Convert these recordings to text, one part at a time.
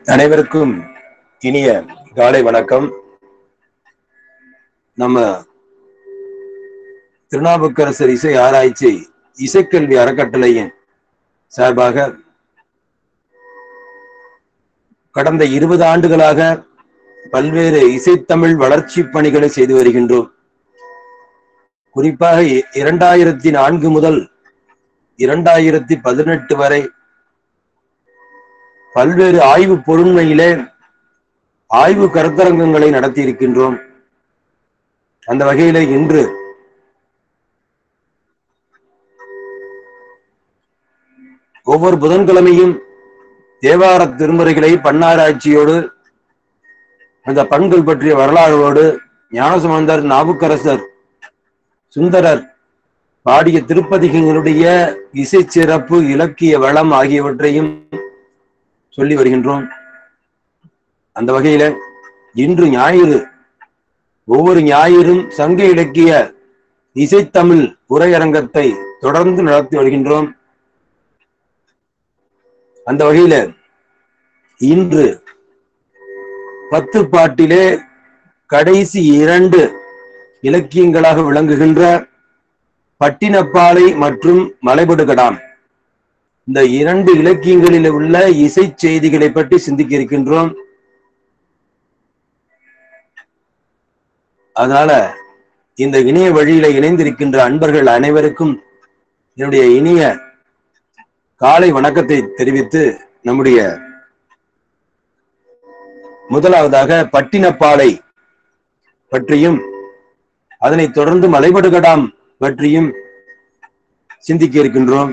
அனைவருக்கும் இனிய காலை வணக்கம் நம்ம திருநாவுக்கரசர் இசை ஆராய்ச்சி இசைக்கல்வி அறக்கட்டளையின் சார்பாக கடந்த இருபது ஆண்டுகளாக பல்வேறு இசைத்தமிழ் வளர்ச்சி பணிகளை செய்து வருகின்றோம் குறிப்பாக இ- இரண்டாயிரத்தி நான்கு முதல் இரண்டாயிரத்தி பதினெட்டு வரை பல்வேறு ஆய்வு பொருண்மையிலே ஆய்வு கருத்தரங்கங்களை நடத்தி இருக்கின்றோம் அந்த வகையிலே இன்று ஒவ்வொரு புதன்கிழமையும் தேவார திருமுறைகளை பன்னாராய்ச்சியோடு அந்த பண்கள் பற்றிய வரலாறோடு ஞானசம்பந்தர் நாவுக்கரசர் சுந்தரர் பாடிய திருப்பதிகளுடைய இசை சிறப்பு இலக்கிய வளம் ஆகியவற்றையும் சொல்லி வருகின்றோம் அந்த வகையில இன்று ஞாயிறு ஒவ்வொரு ஞாயிறும் சங்க இலக்கிய இசைத்தமிழ் உரையரங்கத்தை தொடர்ந்து நடத்தி வருகின்றோம் அந்த வகையில இன்று பத்து பாட்டிலே கடைசி இரண்டு இலக்கியங்களாக விளங்குகின்ற பட்டினப்பாலை மற்றும் மலைபடுகடாம் இந்த இரண்டு இலக்கியங்களில் உள்ள இசை செய்திகளை பற்றி சிந்திக்க இருக்கின்றோம் அதனால இந்த இணைய வழியில இணைந்திருக்கின்ற அன்பர்கள் அனைவருக்கும் என்னுடைய இனிய காலை வணக்கத்தை தெரிவித்து நம்முடைய முதலாவதாக பட்டினப்பாலை பற்றியும் அதனைத் தொடர்ந்து மலைபடுகடாம் பற்றியும் சிந்திக்க இருக்கின்றோம்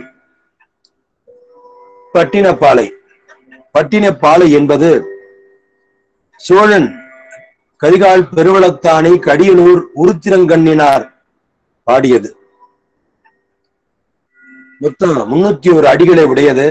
பட்டினப்பாலை பட்டினப்பாலை என்பது சோழன் கரிகால் பெருவளத்தானை கடியனூர் உருத்திரங்கண்ணினார் பாடியது மொத்தம் முன்னூத்தி ஒரு அடிகளை உடையது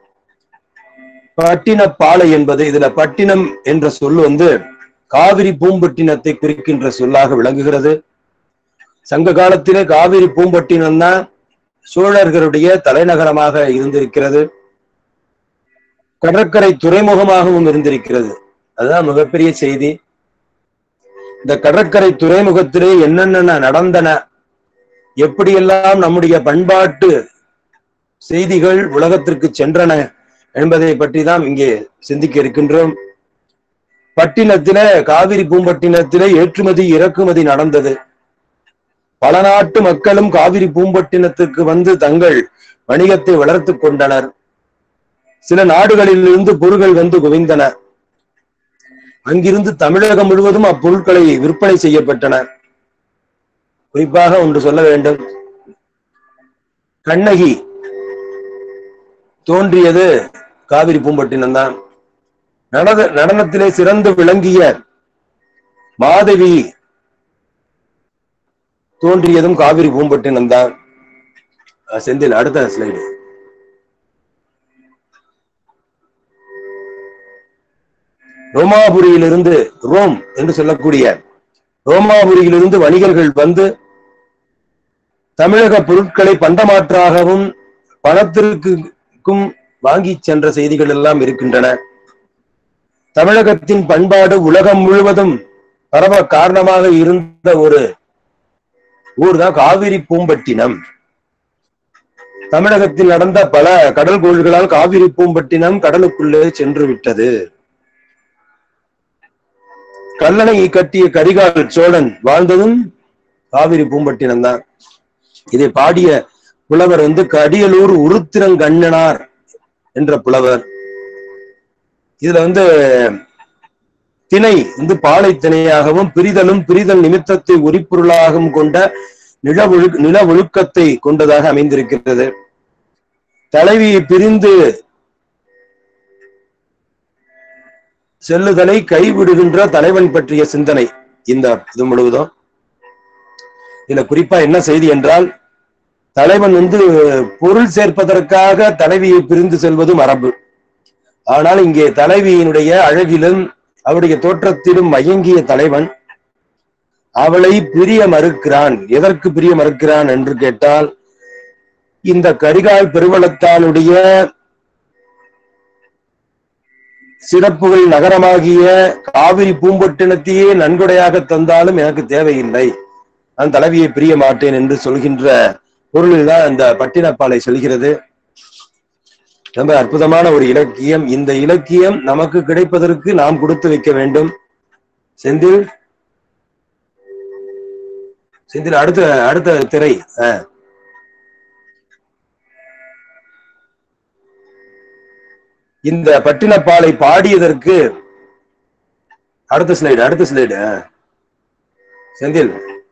பட்டினப்பாலை என்பது இதுல பட்டினம் என்ற சொல் வந்து காவிரி பூம்பட்டினத்தை குறிக்கின்ற சொல்லாக விளங்குகிறது சங்க காலத்திலே காவிரி பூம்பட்டினம் தான் சோழர்களுடைய தலைநகரமாக இருந்திருக்கிறது கடற்கரை துறைமுகமாகவும் இருந்திருக்கிறது அதுதான் மிகப்பெரிய செய்தி இந்த கடற்கரை துறைமுகத்திலே என்னென்ன நடந்தன எப்படியெல்லாம் நம்முடைய பண்பாட்டு செய்திகள் உலகத்திற்கு சென்றன என்பதை பற்றி தான் இங்கே சிந்திக்க இருக்கின்றோம் பட்டினத்தில காவிரி பூம்பட்டினத்திலே ஏற்றுமதி இறக்குமதி நடந்தது பல நாட்டு மக்களும் காவிரி பூம்பட்டினத்துக்கு வந்து தங்கள் வணிகத்தை வளர்த்துக் கொண்டனர் சில நாடுகளிலிருந்து பொருள்கள் வந்து குவிந்தன அங்கிருந்து தமிழகம் முழுவதும் அப்பொருட்களை விற்பனை செய்யப்பட்டன குறிப்பாக ஒன்று சொல்ல வேண்டும் கண்ணகி தோன்றியது காவிரி பூம்பட்டினம் தான் நடன நடனத்திலே சிறந்து விளங்கிய மாதவி தோன்றியதும் காவிரி பூம்பட்டினம் தான் அஹ் செந்தில் அடுத்த ஸ்லைடு ரோமாபுரியிலிருந்து ரோம் என்று சொல்லக்கூடிய ரோமாபுரியிலிருந்து வணிகர்கள் வந்து தமிழக பொருட்களை பண்டமாற்றாகவும் பணத்திற்கும் வாங்கி சென்ற செய்திகள் எல்லாம் இருக்கின்றன தமிழகத்தின் பண்பாடு உலகம் முழுவதும் பரவ காரணமாக இருந்த ஒரு ஊர் தான் காவிரி பூம்பட்டினம் தமிழகத்தில் நடந்த பல கடல் கோள்களால் காவிரி பூம்பட்டினம் கடலுக்குள்ளே சென்று விட்டது கல்லணையை கட்டிய கரிகால் சோழன் வாழ்ந்ததும் காவிரி பூம்பட்டினம் தான் இதை பாடிய புலவர் வந்து கடியலூர் உருத்திரங்கண்ணனார் என்ற புலவர் இதுல வந்து திணை வந்து பாலை திணையாகவும் பிரிதலும் பிரிதல் நிமித்தத்தை உரிப்பொருளாகவும் கொண்ட நில ஒழு நில ஒழுக்கத்தை கொண்டதாக அமைந்திருக்கிறது தலைவியை பிரிந்து செல்லுதலை கைவிடுகின்ற தலைவன் பற்றிய சிந்தனை இந்த இது முழுவதும் இதுல குறிப்பா என்ன செய்தி என்றால் தலைவன் வந்து பொருள் சேர்ப்பதற்காக தலைவியை பிரிந்து செல்வது மரபு ஆனால் இங்கே தலைவியினுடைய அழகிலும் அவருடைய தோற்றத்திலும் மயங்கிய தலைவன் அவளை பிரிய மறுக்கிறான் எதற்கு பிரிய மறுக்கிறான் என்று கேட்டால் இந்த கரிகால் பெருவளத்தானுடைய சிறப்புகள் நகரமாகிய காவிரி பூம்பட்டினத்தையே நன்கொடையாக தந்தாலும் எனக்கு தேவையில்லை நான் தலைவியை பிரிய மாட்டேன் என்று சொல்கின்ற பொருளில் தான் இந்த பட்டினப்பாலை சொல்கிறது ரொம்ப அற்புதமான ஒரு இலக்கியம் இந்த இலக்கியம் நமக்கு கிடைப்பதற்கு நாம் கொடுத்து வைக்க வேண்டும் செந்தில் செந்தில் அடுத்த அடுத்த திரை அஹ். இந்த பட்டினப்பாலை பாடியதற்கு அடுத்த ஸ்லைடு அடுத்த ஸ்லைடு செந்தில்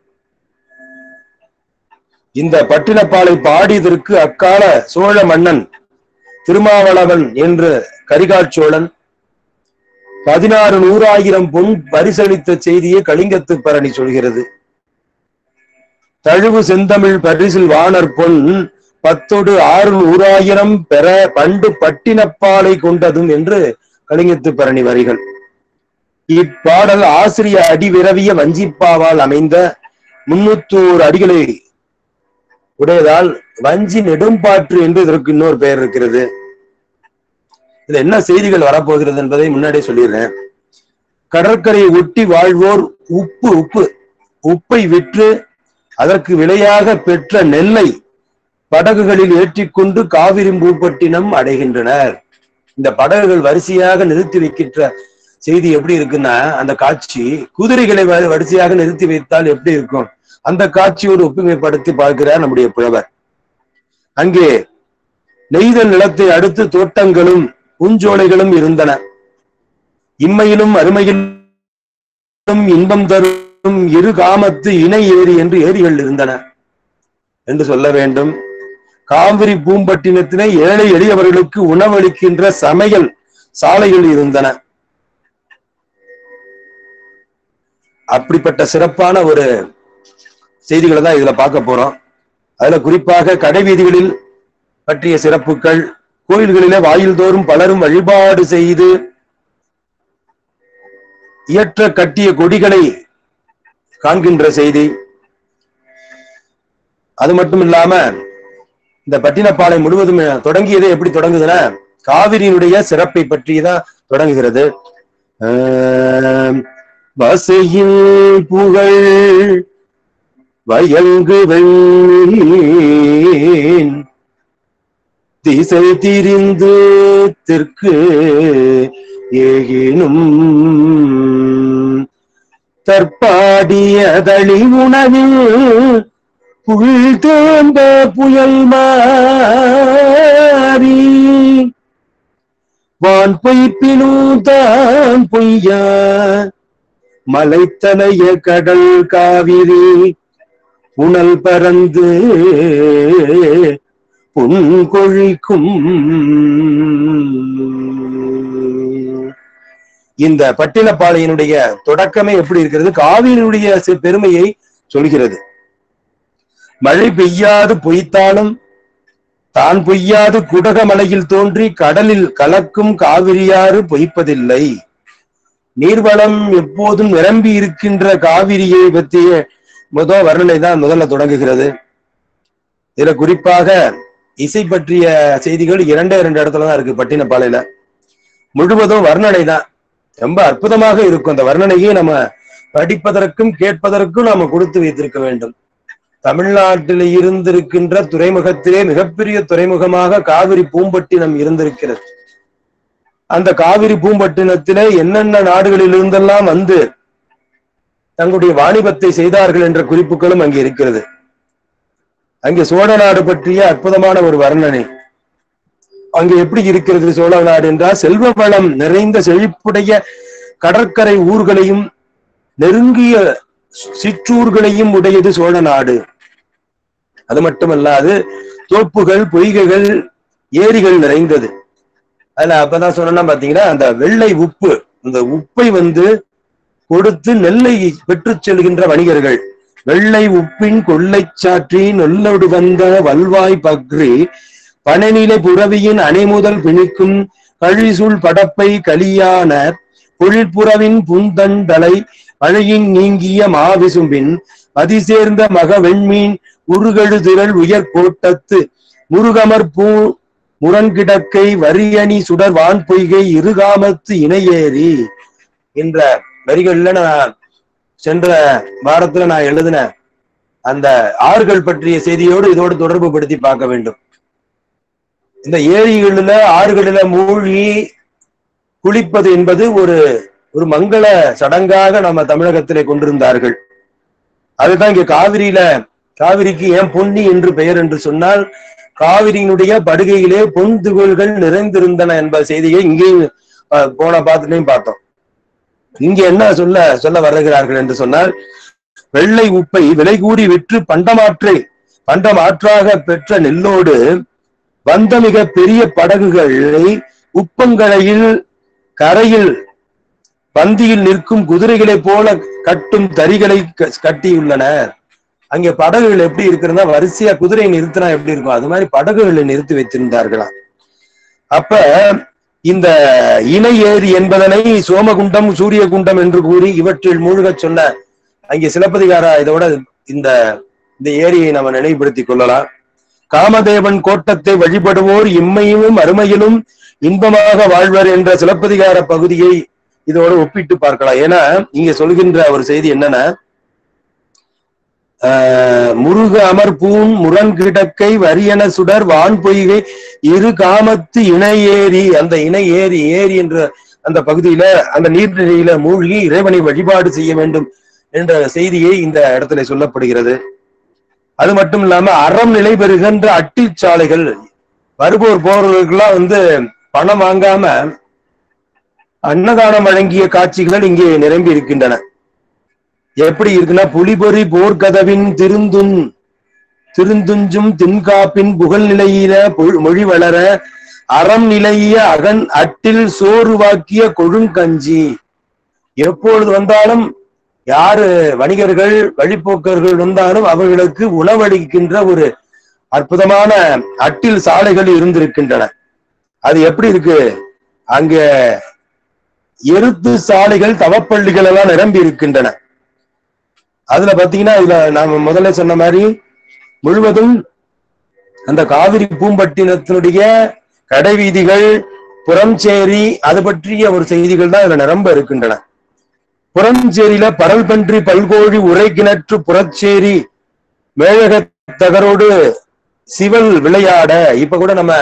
இந்த பட்டினப்பாலை பாடியதற்கு அக்கால சோழ மன்னன் திருமாவளவன் என்று கரிகால் சோழன் பதினாறு நூறாயிரம் பொன் பரிசளித்த செய்தியை கலிங்கத்து பரணி சொல்கிறது தழுவு செந்தமிழ் பரிசில் வாணர் பொன் பத்தொடு ஆறு நூறாயிரம் பெற பண்டு பட்டினப்பாலை கொண்டதும் என்று கலிங்கத்து பரணி வரிகள் இப்பாடல் ஆசிரிய அடிவிரவிய வஞ்சிப்பாவால் அமைந்த முன்னூத்தோரு அடிகளை உடையதால் வஞ்சி நெடும்பாற்று என்று இதற்கு இன்னொரு பெயர் இருக்கிறது இதுல என்ன செய்திகள் வரப்போகிறது என்பதை முன்னாடியே சொல்லிடுறேன் கடற்கரையை ஒட்டி வாழ்வோர் உப்பு உப்பு உப்பை விற்று அதற்கு விலையாக பெற்ற நெல்லை படகுகளில் ஏற்றிக்கொண்டு காவிரி பூப்பட்டினம் அடைகின்றனர் இந்த படகுகள் வரிசையாக நிறுத்தி வைக்கின்ற செய்தி எப்படி இருக்குன்னா அந்த காட்சி குதிரைகளை வ- வரிசையாக நிறுத்தி வைத்தால் எப்படி இருக்கும் அந்த காட்சியோடு ஒப்புமைப்படுத்தி பார்க்கிறார் நம்முடைய புலவர் அங்கே நெய்தல் நிலத்தை அடுத்து தோட்டங்களும் பூஞ்சோலைகளும் இருந்தன இம்மையிலும் அருமையிலும் இன்பம் தரும் இரு காமத்து இணை ஏரி என்று ஏரிகள் இருந்தன என்று சொல்ல வேண்டும் காவிரி பூம்பட்டினத்திலே ஏழை எளியவர்களுக்கு உணவளிக்கின்ற சமையல் சாலைகள் இருந்தன அப்படிப்பட்ட சிறப்பான ஒரு செய்திகளை தான் இதுல பார்க்க போறோம் அதுல குறிப்பாக கடை வீதிகளில் பற்றிய சிறப்புகள் கோயில்களிலே வாயில் தோறும் பலரும் வழிபாடு செய்து இயற்ற கட்டிய கொடிகளை காண்கின்ற செய்தி அது மட்டும் இல்லாம இந்த பட்டினப்பாலை முழுவதும் தொடங்கியது எப்படி தொடங்குதுன்னா காவிரியினுடைய சிறப்பை பற்றி தான் தொடங்குகிறது ஆம், வசையில் புகழ் வயங்கு வெள்ளீன் திசை திரிந்து தெற்கு ஏகினும் தற்பாடியதளி உணவில் புல் தேர்ந்த புயல் மாறி வான் பொய்ப்பினும் தான் பொய்யா மலைத்தனைய கடல் காவிரி புனல் பறந்து புன்கொழிக்கும் இந்த பட்டினப்பாளையனுடைய தொடக்கமே எப்படி இருக்கிறது காவிரியுடைய சி- பெருமையை சொல்கிறது மழை பெய்யாது பொய்த்தாலும் தான் பொய்யாது குடக மலையில் தோன்றி கடலில் கலக்கும் காவிரியாறு பொய்ப்பதில்லை நீர்வளம் எப்போதும் நிரம்பி இருக்கின்ற காவிரியை பற்றிய முதல் வர்ணனை தான் முதல்ல தொடங்குகிறது இதுல குறிப்பாக இசை பற்றிய செய்திகள் இரண்டே இரண்டு இடத்துல தான் இருக்கு பட்டினப்பாளையில முழுவதும் வர்ணனை தான் ரொம்ப அற்புதமாக இருக்கும் அந்த வர்ணனையை நம்ம படிப்பதற்கும் கேட்பதற்கும் நாம கொடுத்து வைத்திருக்க வேண்டும் தமிழ்நாட்டில் இருந்திருக்கின்ற துறைமுகத்திலே மிகப்பெரிய துறைமுகமாக காவிரி பூம்பட்டினம் இருந்திருக்கிறது அந்த காவிரி பூம்பட்டினத்திலே என்னென்ன நாடுகளில் இருந்தெல்லாம் வந்து தங்களுடைய வாணிபத்தை செய்தார்கள் என்ற குறிப்புகளும் அங்கே இருக்கிறது அங்கே சோழ நாடு பற்றிய அற்புதமான ஒரு வர்ணனை அங்கே எப்படி இருக்கிறது சோழ நாடு என்றால் செல்வ வளம் நிறைந்த செழிப்புடைய கடற்கரை ஊர்களையும் நெருங்கிய சிற்றூர்களையும் உடையது சோழ நாடு அது மட்டுமல்லாது தோப்புகள் பொய்கைகள் ஏரிகள் நிறைந்தது அதுல அப்பதான் சொன்னா பாத்தீங்கன்னா அந்த வெள்ளை உப்பு அந்த உப்பை வந்து கொடுத்து நெல்லை பெற்றுச் செல்கின்ற வணிகர்கள் வெள்ளை உப்பின் கொள்ளைச் சாற்றி நொல்லொடு வந்த வல்வாய் பக்ரி பனைநிலை புறவியின் அணைமுதல் பிணிக்கும் கழிசுள் படப்பை கலியான பொழில்புறவின் புந்தண்டலை மழையின் நீங்கிய மாவிசும்பின் மதிசேர்ந்த மக வெண்மீன் உருகெழு திரள் உயர் கோட்டத்து முருகமர் பூ முரண்கிடக்கை வரியணி சுடர் வான் பொய்கை இருகாமத்து இணையேறி என்ற வரிகள்ல நான் சென்ற வாரத்துல நான் எழுதின அந்த ஆறுகள் பற்றிய செய்தியோடு இதோடு தொடர்பு படுத்தி பார்க்க வேண்டும் இந்த ஏரிகளில ஆறுகளில மூழ்கி குளிப்பது என்பது ஒரு ஒரு மங்கள சடங்காக நம்ம தமிழகத்திலே கொண்டிருந்தார்கள் அதுதான் இங்க காவிரியில காவிரிக்கு ஏன் பொன்னி என்று பெயர் என்று சொன்னால் காவிரியினுடைய படுகையிலே பொன் துகள்கள் நிறைந்திருந்தன என்ப செய்தியை இங்கேயும் அஹ், போன பாத்துலையும் பார்த்தோம் இங்க என்ன சொல்ல சொல்ல வருகிறார்கள் என்று சொன்னால் வெள்ளை உப்பை விலை கூறி விற்று பண்டமாற்றை பண்டமாற்றாக பெற்ற நெல்லோடு வந்த மிக பெரிய படகுகளை உப்பங்கரையில் கரையில் பந்தியில் நிற்கும் குதிரைகளைப் போல கட்டும் தறிகளை க- கட்டியுள்ளனர் அங்கே படகுகள் எப்படி இருக்கிறதா வரிசையா குதிரை நிறுத்தினா எப்படி இருக்கும் அது மாதிரி படகுகளை நிறுத்தி வைத்திருந்தார்களாம் அப்ப இந்த இணை ஏரி என்பதனை சோமகுண்டம் சூரியகுண்டம் என்று கூறி இவற்றில் மூழ்கச் சொன்ன அங்கே சிலப்பதிகார இதோட இந்த இந்த ஏரியை நம்ம நினைவுபடுத்திக் கொள்ளலாம் காமதேவன் கோட்டத்தை வழிபடுவோர் இம்மையிலும் அருமையிலும் இன்பமாக வாழ்வர் என்ற சிலப்பதிகார பகுதியை இதோட ஒப்பிட்டு பார்க்கலாம் ஏன்னா இங்க சொல்கின்ற ஒரு செய்தி என்னன்னா ஆஹ், முருக அமர்பூன் முரண்கிடக்கை வரியன சுடர் வான் பொய்கை இரு காமத்து இணை ஏரி அந்த இணை ஏரி ஏரி என்ற அந்த பகுதியில அந்த நீர்நிலையில மூழ்கி இறைவனை வழிபாடு செய்ய வேண்டும் என்ற செய்தியை இந்த இடத்துல சொல்லப்படுகிறது அது மட்டும் இல்லாம அறம் நிலை பெறுகின்ற அட்டிச் சாலைகள் வருவோர் போறவர்களுக்கெல்லாம் வந்து பணம் வாங்காம அன்னதானம் வழங்கிய காட்சிகள் இங்கே நிரம்பி இருக்கின்றன எப்படி இருக்குன்னா புலிபொறி போர்க்கதவின் திருந்துன் திருந்துஞ்சும் தின்காப்பின் புகழ் நிலையில பொ- மொழி வளர அறம் நிலைய அகன் அட்டில் சோறுவாக்கிய கொழுங்கஞ்சி எப்பொழுது வந்தாலும் யாரு வணிகர்கள் வழிப்போக்கர்கள் வந்தாலும் அவர்களுக்கு உணவளிக்கின்ற ஒரு அற்புதமான அட்டில் சாலைகள் இருந்திருக்கின்றன அது எப்படி இருக்கு அங்க எருத்து சாலைகள் தவப்பள்ளிகள் எல்லாம் நிரம்பி இருக்கின்றன அதுல பாத்தீங்கன்னா இதுல நாம முதல்ல சொன்ன மாதிரி முழுவதும் அந்த காவிரி பூம்பட்டினத்தினுடைய கடைவீதிகள் புறஞ்சேரி அது பற்றிய ஒரு செய்திகள் தான் இதுல நிரம்ப இருக்கின்றன புறஞ்சேரியில பரல் பன்றி பல்கோழி உரை கிணற்று புறச்சேரி மேழக தகரோடு சிவல் விளையாட இப்ப கூட நம்ம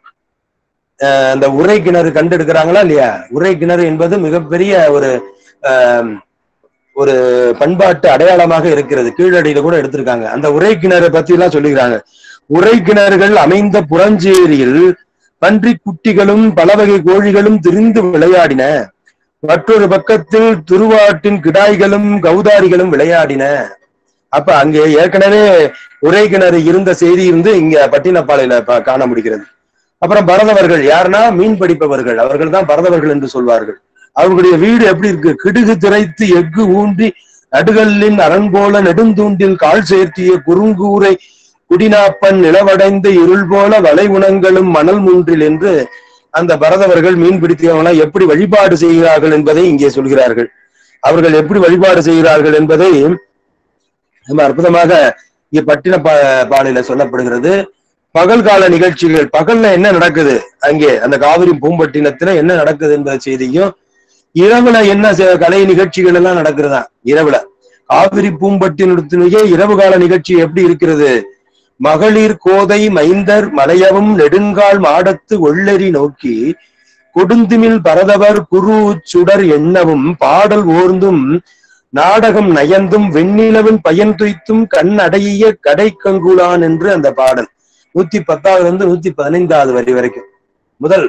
அஹ், அந்த உரை கிணறு கண்டெடுக்கிறாங்களா இல்லையா உரை கிணறு என்பது மிகப்பெரிய ஒரு ஆம், ஒரு பண்பாட்டு அடையாளமாக இருக்கிறது கீழடியில கூட எடுத்திருக்காங்க அந்த உரை கிணறு பத்தி எல்லாம் சொல்லுகிறாங்க உரை கிணறுகள் அமைந்த புறஞ்சேரியில் பன்றி குட்டிகளும் பல வகை கோழிகளும் திரிந்து விளையாடின மற்றொரு பக்கத்தில் துருவாட்டின் கிடாய்களும் கௌதாரிகளும் விளையாடின அப்ப அங்கே ஏற்கனவே உரை கிணறு இருந்த செய்தி இருந்து இங்க பட்டினப்பாளையில ப- காண முடிகிறது அப்புறம் பரதவர்கள் யாருன்னா மீன் பிடிப்பவர்கள் அவர்கள் தான் பரதவர்கள் என்று சொல்வார்கள் அவர்களுடைய வீடு எப்படி இருக்கு கிடுகு திரைத்து எஃகு ஊன்றி நடுகல்லின் அரண் போல நெடுந்தூண்டில் கால் சேர்த்திய குறுங்கூரை குடிநாப்பன் நிலவடைந்த இருள் போல வலை உணங்களும் மணல் மூன்றில் என்று அந்த பரதவர்கள் மீன் பிடித்தவங்க எப்படி வழிபாடு செய்கிறார்கள் என்பதை இங்கே சொல்கிறார்கள் அவர்கள் எப்படி வழிபாடு செய்கிறார்கள் என்பதை ரொம்ப அற்புதமாக இங்கே பட்டின பா- பாலையில சொல்லப்படுகிறது பகல் கால நிகழ்ச்சிகள் பகல்ல என்ன நடக்குது அங்கே அந்த காவிரி பூம்பட்டினத்துல என்ன நடக்குது என்ற செய்தியும் இரவுல என்ன செ- கலை நிகழ்ச்சிகள் எல்லாம் நடக்கிறதா இரவுல காவிரி பூம்பட்டினத்தினுடைய இரவு கால நிகழ்ச்சி எப்படி இருக்கிறது மகளிர் கோதை மைந்தர் மலையவும் நெடுங்கால் மாடத்து ஒள்ளெறி நோக்கி கொடுந்துமில் பரதவர் குரு சுடர் எண்ணவும் பாடல் ஓர்ந்தும் நாடகம் நயந்தும் வெண்ணிலவின் பயன் துய்த்தும் கண் அடைய கடை கங்குலான் என்று அந்த பாடல் நூத்தி பத்தாவது இருந்து நூத்தி பதினைந்தாவது வரி வரைக்கும் முதல்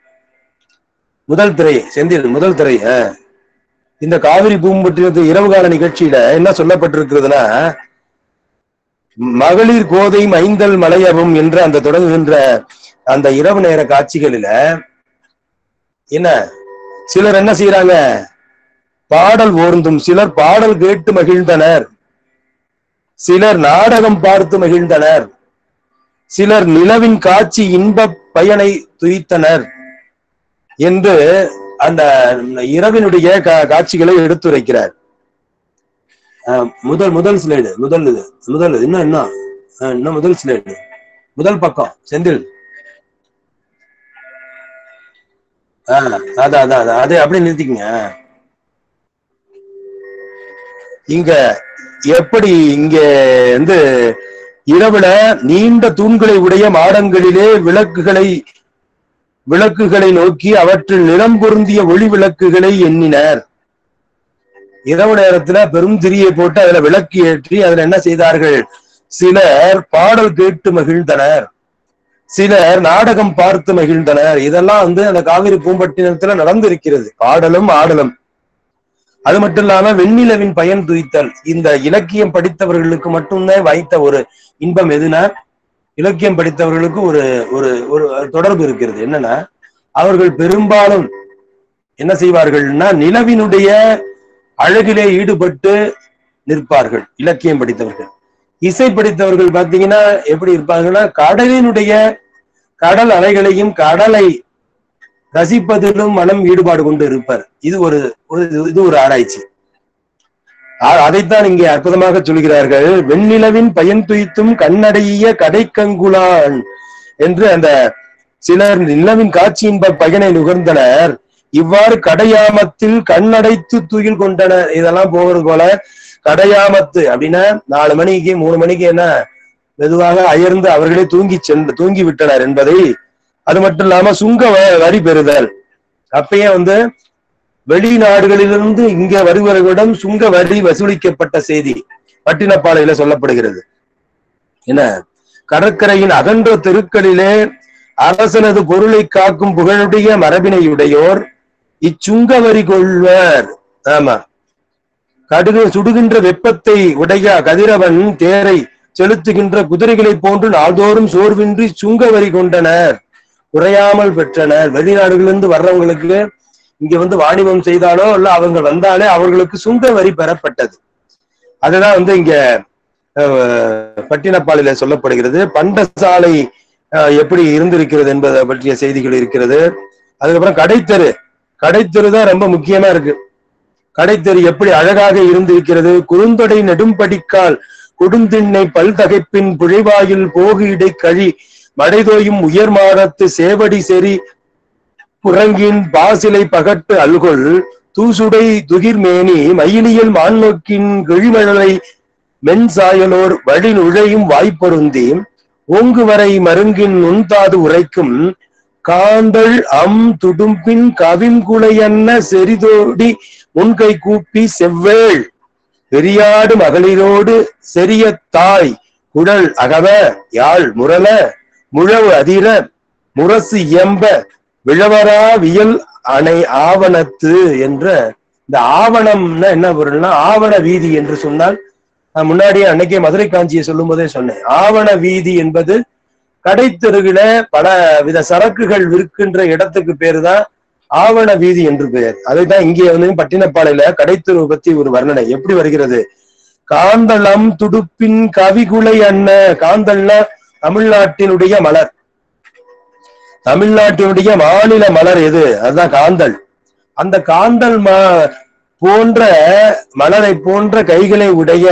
முதல் திரை செந்தில் முதல் திரை ஆஹ். இந்த காவிரி பூம்பட்டினத்து இரவு கால நிகழ்ச்சியில என்ன சொல்லப்பட்டிருக்கிறதுனா மகளிர் கோதை மைந்தல் மலையவும் என்று அந்த தொடங்குகின்ற அந்த இரவு நேர காட்சிகளில என்ன சிலர் என்ன செய்யறாங்க பாடல் ஓர்ந்தும் சிலர் பாடல் கேட்டு மகிழ்ந்தனர் சிலர் நாடகம் பார்த்து மகிழ்ந்தனர் சிலர் நிலவின் காட்சி இன்ப பயனை துய்த்தனர் என்று அந்த இரவினுடைய கா- காட்சிகளை எடுத்துரைக்கிறார் அஹ் முதல் முதல் ஸ்லைடு முதல் இது முதல் இது. இன்னும் இன்னும் அஹ் இன்னும் முதல் ஸ்லைடு முதல் பக்கம் செந்தில் ஆஹ் அதான் அதான் அதான் அது அப்படியே நிறுத்திக்கங்க இங்க எப்படி இங்க வந்து இரவுல நீண்ட தூண்களை உடைய மாடங்களிலே விளக்குகளை விளக்குகளை நோக்கி அவற்றில் நிறம் பொருந்திய ஒளி விளக்குகளை எண்ணினர் இரவு நேரத்துல பெரும் திரியை போட்டு அதுல விளக்கு ஏற்றி அதுல என்ன செய்தார்கள் சிலர் பாடல் கேட்டு மகிழ்ந்தனர் சிலர் நாடகம் பார்த்து மகிழ்ந்தனர் இதெல்லாம் வந்து அந்த காவிரி பூம்பட்டினத்துல நடந்திருக்கிறது பாடலும் ஆடலும் அது மட்டும் இல்லாம வெண்ணிலவின் பயன் துய்த்தல் இந்த இலக்கியம் படித்தவர்களுக்கு மட்டும்தான் வைத்த ஒரு இன்பம் எதுனா இலக்கியம் படித்தவர்களுக்கு ஒரு ஒரு ஒரு தொடர்பு இருக்கிறது என்னன்னா அவர்கள் பெரும்பாலும் என்ன செய்வார்கள்னா நிலவினுடைய அழகிலே ஈடுபட்டு நிற்பார்கள் இலக்கியம் படித்தவர்கள் இசை படித்தவர்கள் பாத்தீங்கன்னா எப்படி இருப்பாங்கன்னா கடலினுடைய கடல் அலைகளையும் கடலை ரசிப்பதிலும் மனம் ஈடுபாடு கொண்டு இருப்பார் இது ஒரு ஒரு இது ஒரு ஆராய்ச்சி ஆ- அதைத்தான் இங்கே அற்புதமாக சொல்கிறார்கள் வெண்ணிலவின் பயன் துய்த்தும் கண்ணடைய கடைக்கங்குலான் என்று அந்த சிலர் நிலவின் காட்சியின் ப- பயனை நுகர்ந்தனர் இவ்வாறு கடையாமத்தில் கண்ணடைத்து துயில் கொண்டனர் இதெல்லாம் போகிறது போல கடையாமத்து அப்படின்னா நாலு மணிக்கு மூணு மணிக்கு என்ன மெதுவாக அயர்ந்து அவர்களே தூங்கி சென்று தூங்கி விட்டனர் என்பதை அது மட்டும் இல்லாம சுங்க வ- வரி பெறுதல் அப்பயே வந்து வெளிநாடுகளிலிருந்து இங்க வருபவர்களிடம் சுங்க வரி வசூலிக்கப்பட்ட செய்தி பட்டினப்பாளையில சொல்லப்படுகிறது என்ன கடற்கரையின் அகன்ற தெருக்களிலே அரசனது பொருளை காக்கும் புகழுடைய மரபினையுடையோர் இச்சுங்க வரி கொள்வர் ஆமா கடுகு சுடுகின்ற வெப்பத்தை உடைய கதிரவன் தேரை செலுத்துகின்ற குதிரைகளைப் போன்று நாள்தோறும் சோர்வின்றி சுங்க வரி கொண்டனர் குறையாமல் பெற்றனர் வெளிநாடுகளிலிருந்து வர்றவங்களுக்கு இங்க வந்து வாணிபம் செய்தாலோ இல்ல அவங்க வந்தாலே அவர்களுக்கு சுங்க வரி பெறப்பட்டது அதுதான் வந்து இங்க அஹ், பட்டினப்பாலில சொல்லப்படுகிறது பண்டசாலை அஹ், எப்படி இருந்திருக்கிறது என்பதை பற்றிய செய்திகள் இருக்கிறது அதுக்கப்புறம் கடைத்தெரு கடைத்தெரு தான் ரொம்ப முக்கியமா இருக்கு கடைத்தெரு எப்படி அழகாக இருந்திருக்கிறது குறுந்தொடை நெடும்படிக்கால் கொடுந்திண்ணை பல்தகைப்பின் புழைவாயில் போகு இடை கழி மடைதோயும் உயர் மாடத்து சேவடி செறி புறங்கின் பாசிலை பகட்டு அல்கொள் தூசுடை துகிர்மேனி மயிலியல் மான்நோக்கின் கிழிமழலை மென் சாயலோர் வழி நுழையும் வாய்ப்பொருந்தி ஓங்குவரை மருங்கின் நுண்தாது உரைக்கும் காந்தள் அம் துடும்பின் கவிங்குளையன்ன செறிதோடி முன்கை கூப்பி செவ்வேள் பெரியாடு மகளிரோடு செரிய தாய் குடல் அகவ யாழ் முரல முழவு அதிர முரசு இயம்ப விழவரா வியல் அணை ஆவணத்து என்ற இந்த ஆவணம்னா என்ன பொருள்னா ஆவண வீதி என்று சொன்னால் நான் முன்னாடியே அன்னைக்கே மதுரை காஞ்சியை சொல்லும் போதே சொன்னேன் ஆவண வீதி என்பது கடைத்தெருகில பல வித சரக்குகள் விற்கின்ற இடத்துக்கு பேரு தான் ஆவண வீதி என்று பெயர் அதைத்தான் இங்கே வந்து பட்டினப்பாளையில கடைத்தெரு பத்தி ஒரு வர்ணனை எப்படி வருகிறது காந்தளம் துடுப்பின் கவிகுலை அன்ன காந்தல்னா தமிழ்நாட்டினுடைய மலர் தமிழ்நாட்டினுடைய மாநில மலர் எது அதுதான் காந்தல் அந்த காந்தல் ம போன்ற மலரை போன்ற கைகளை உடைய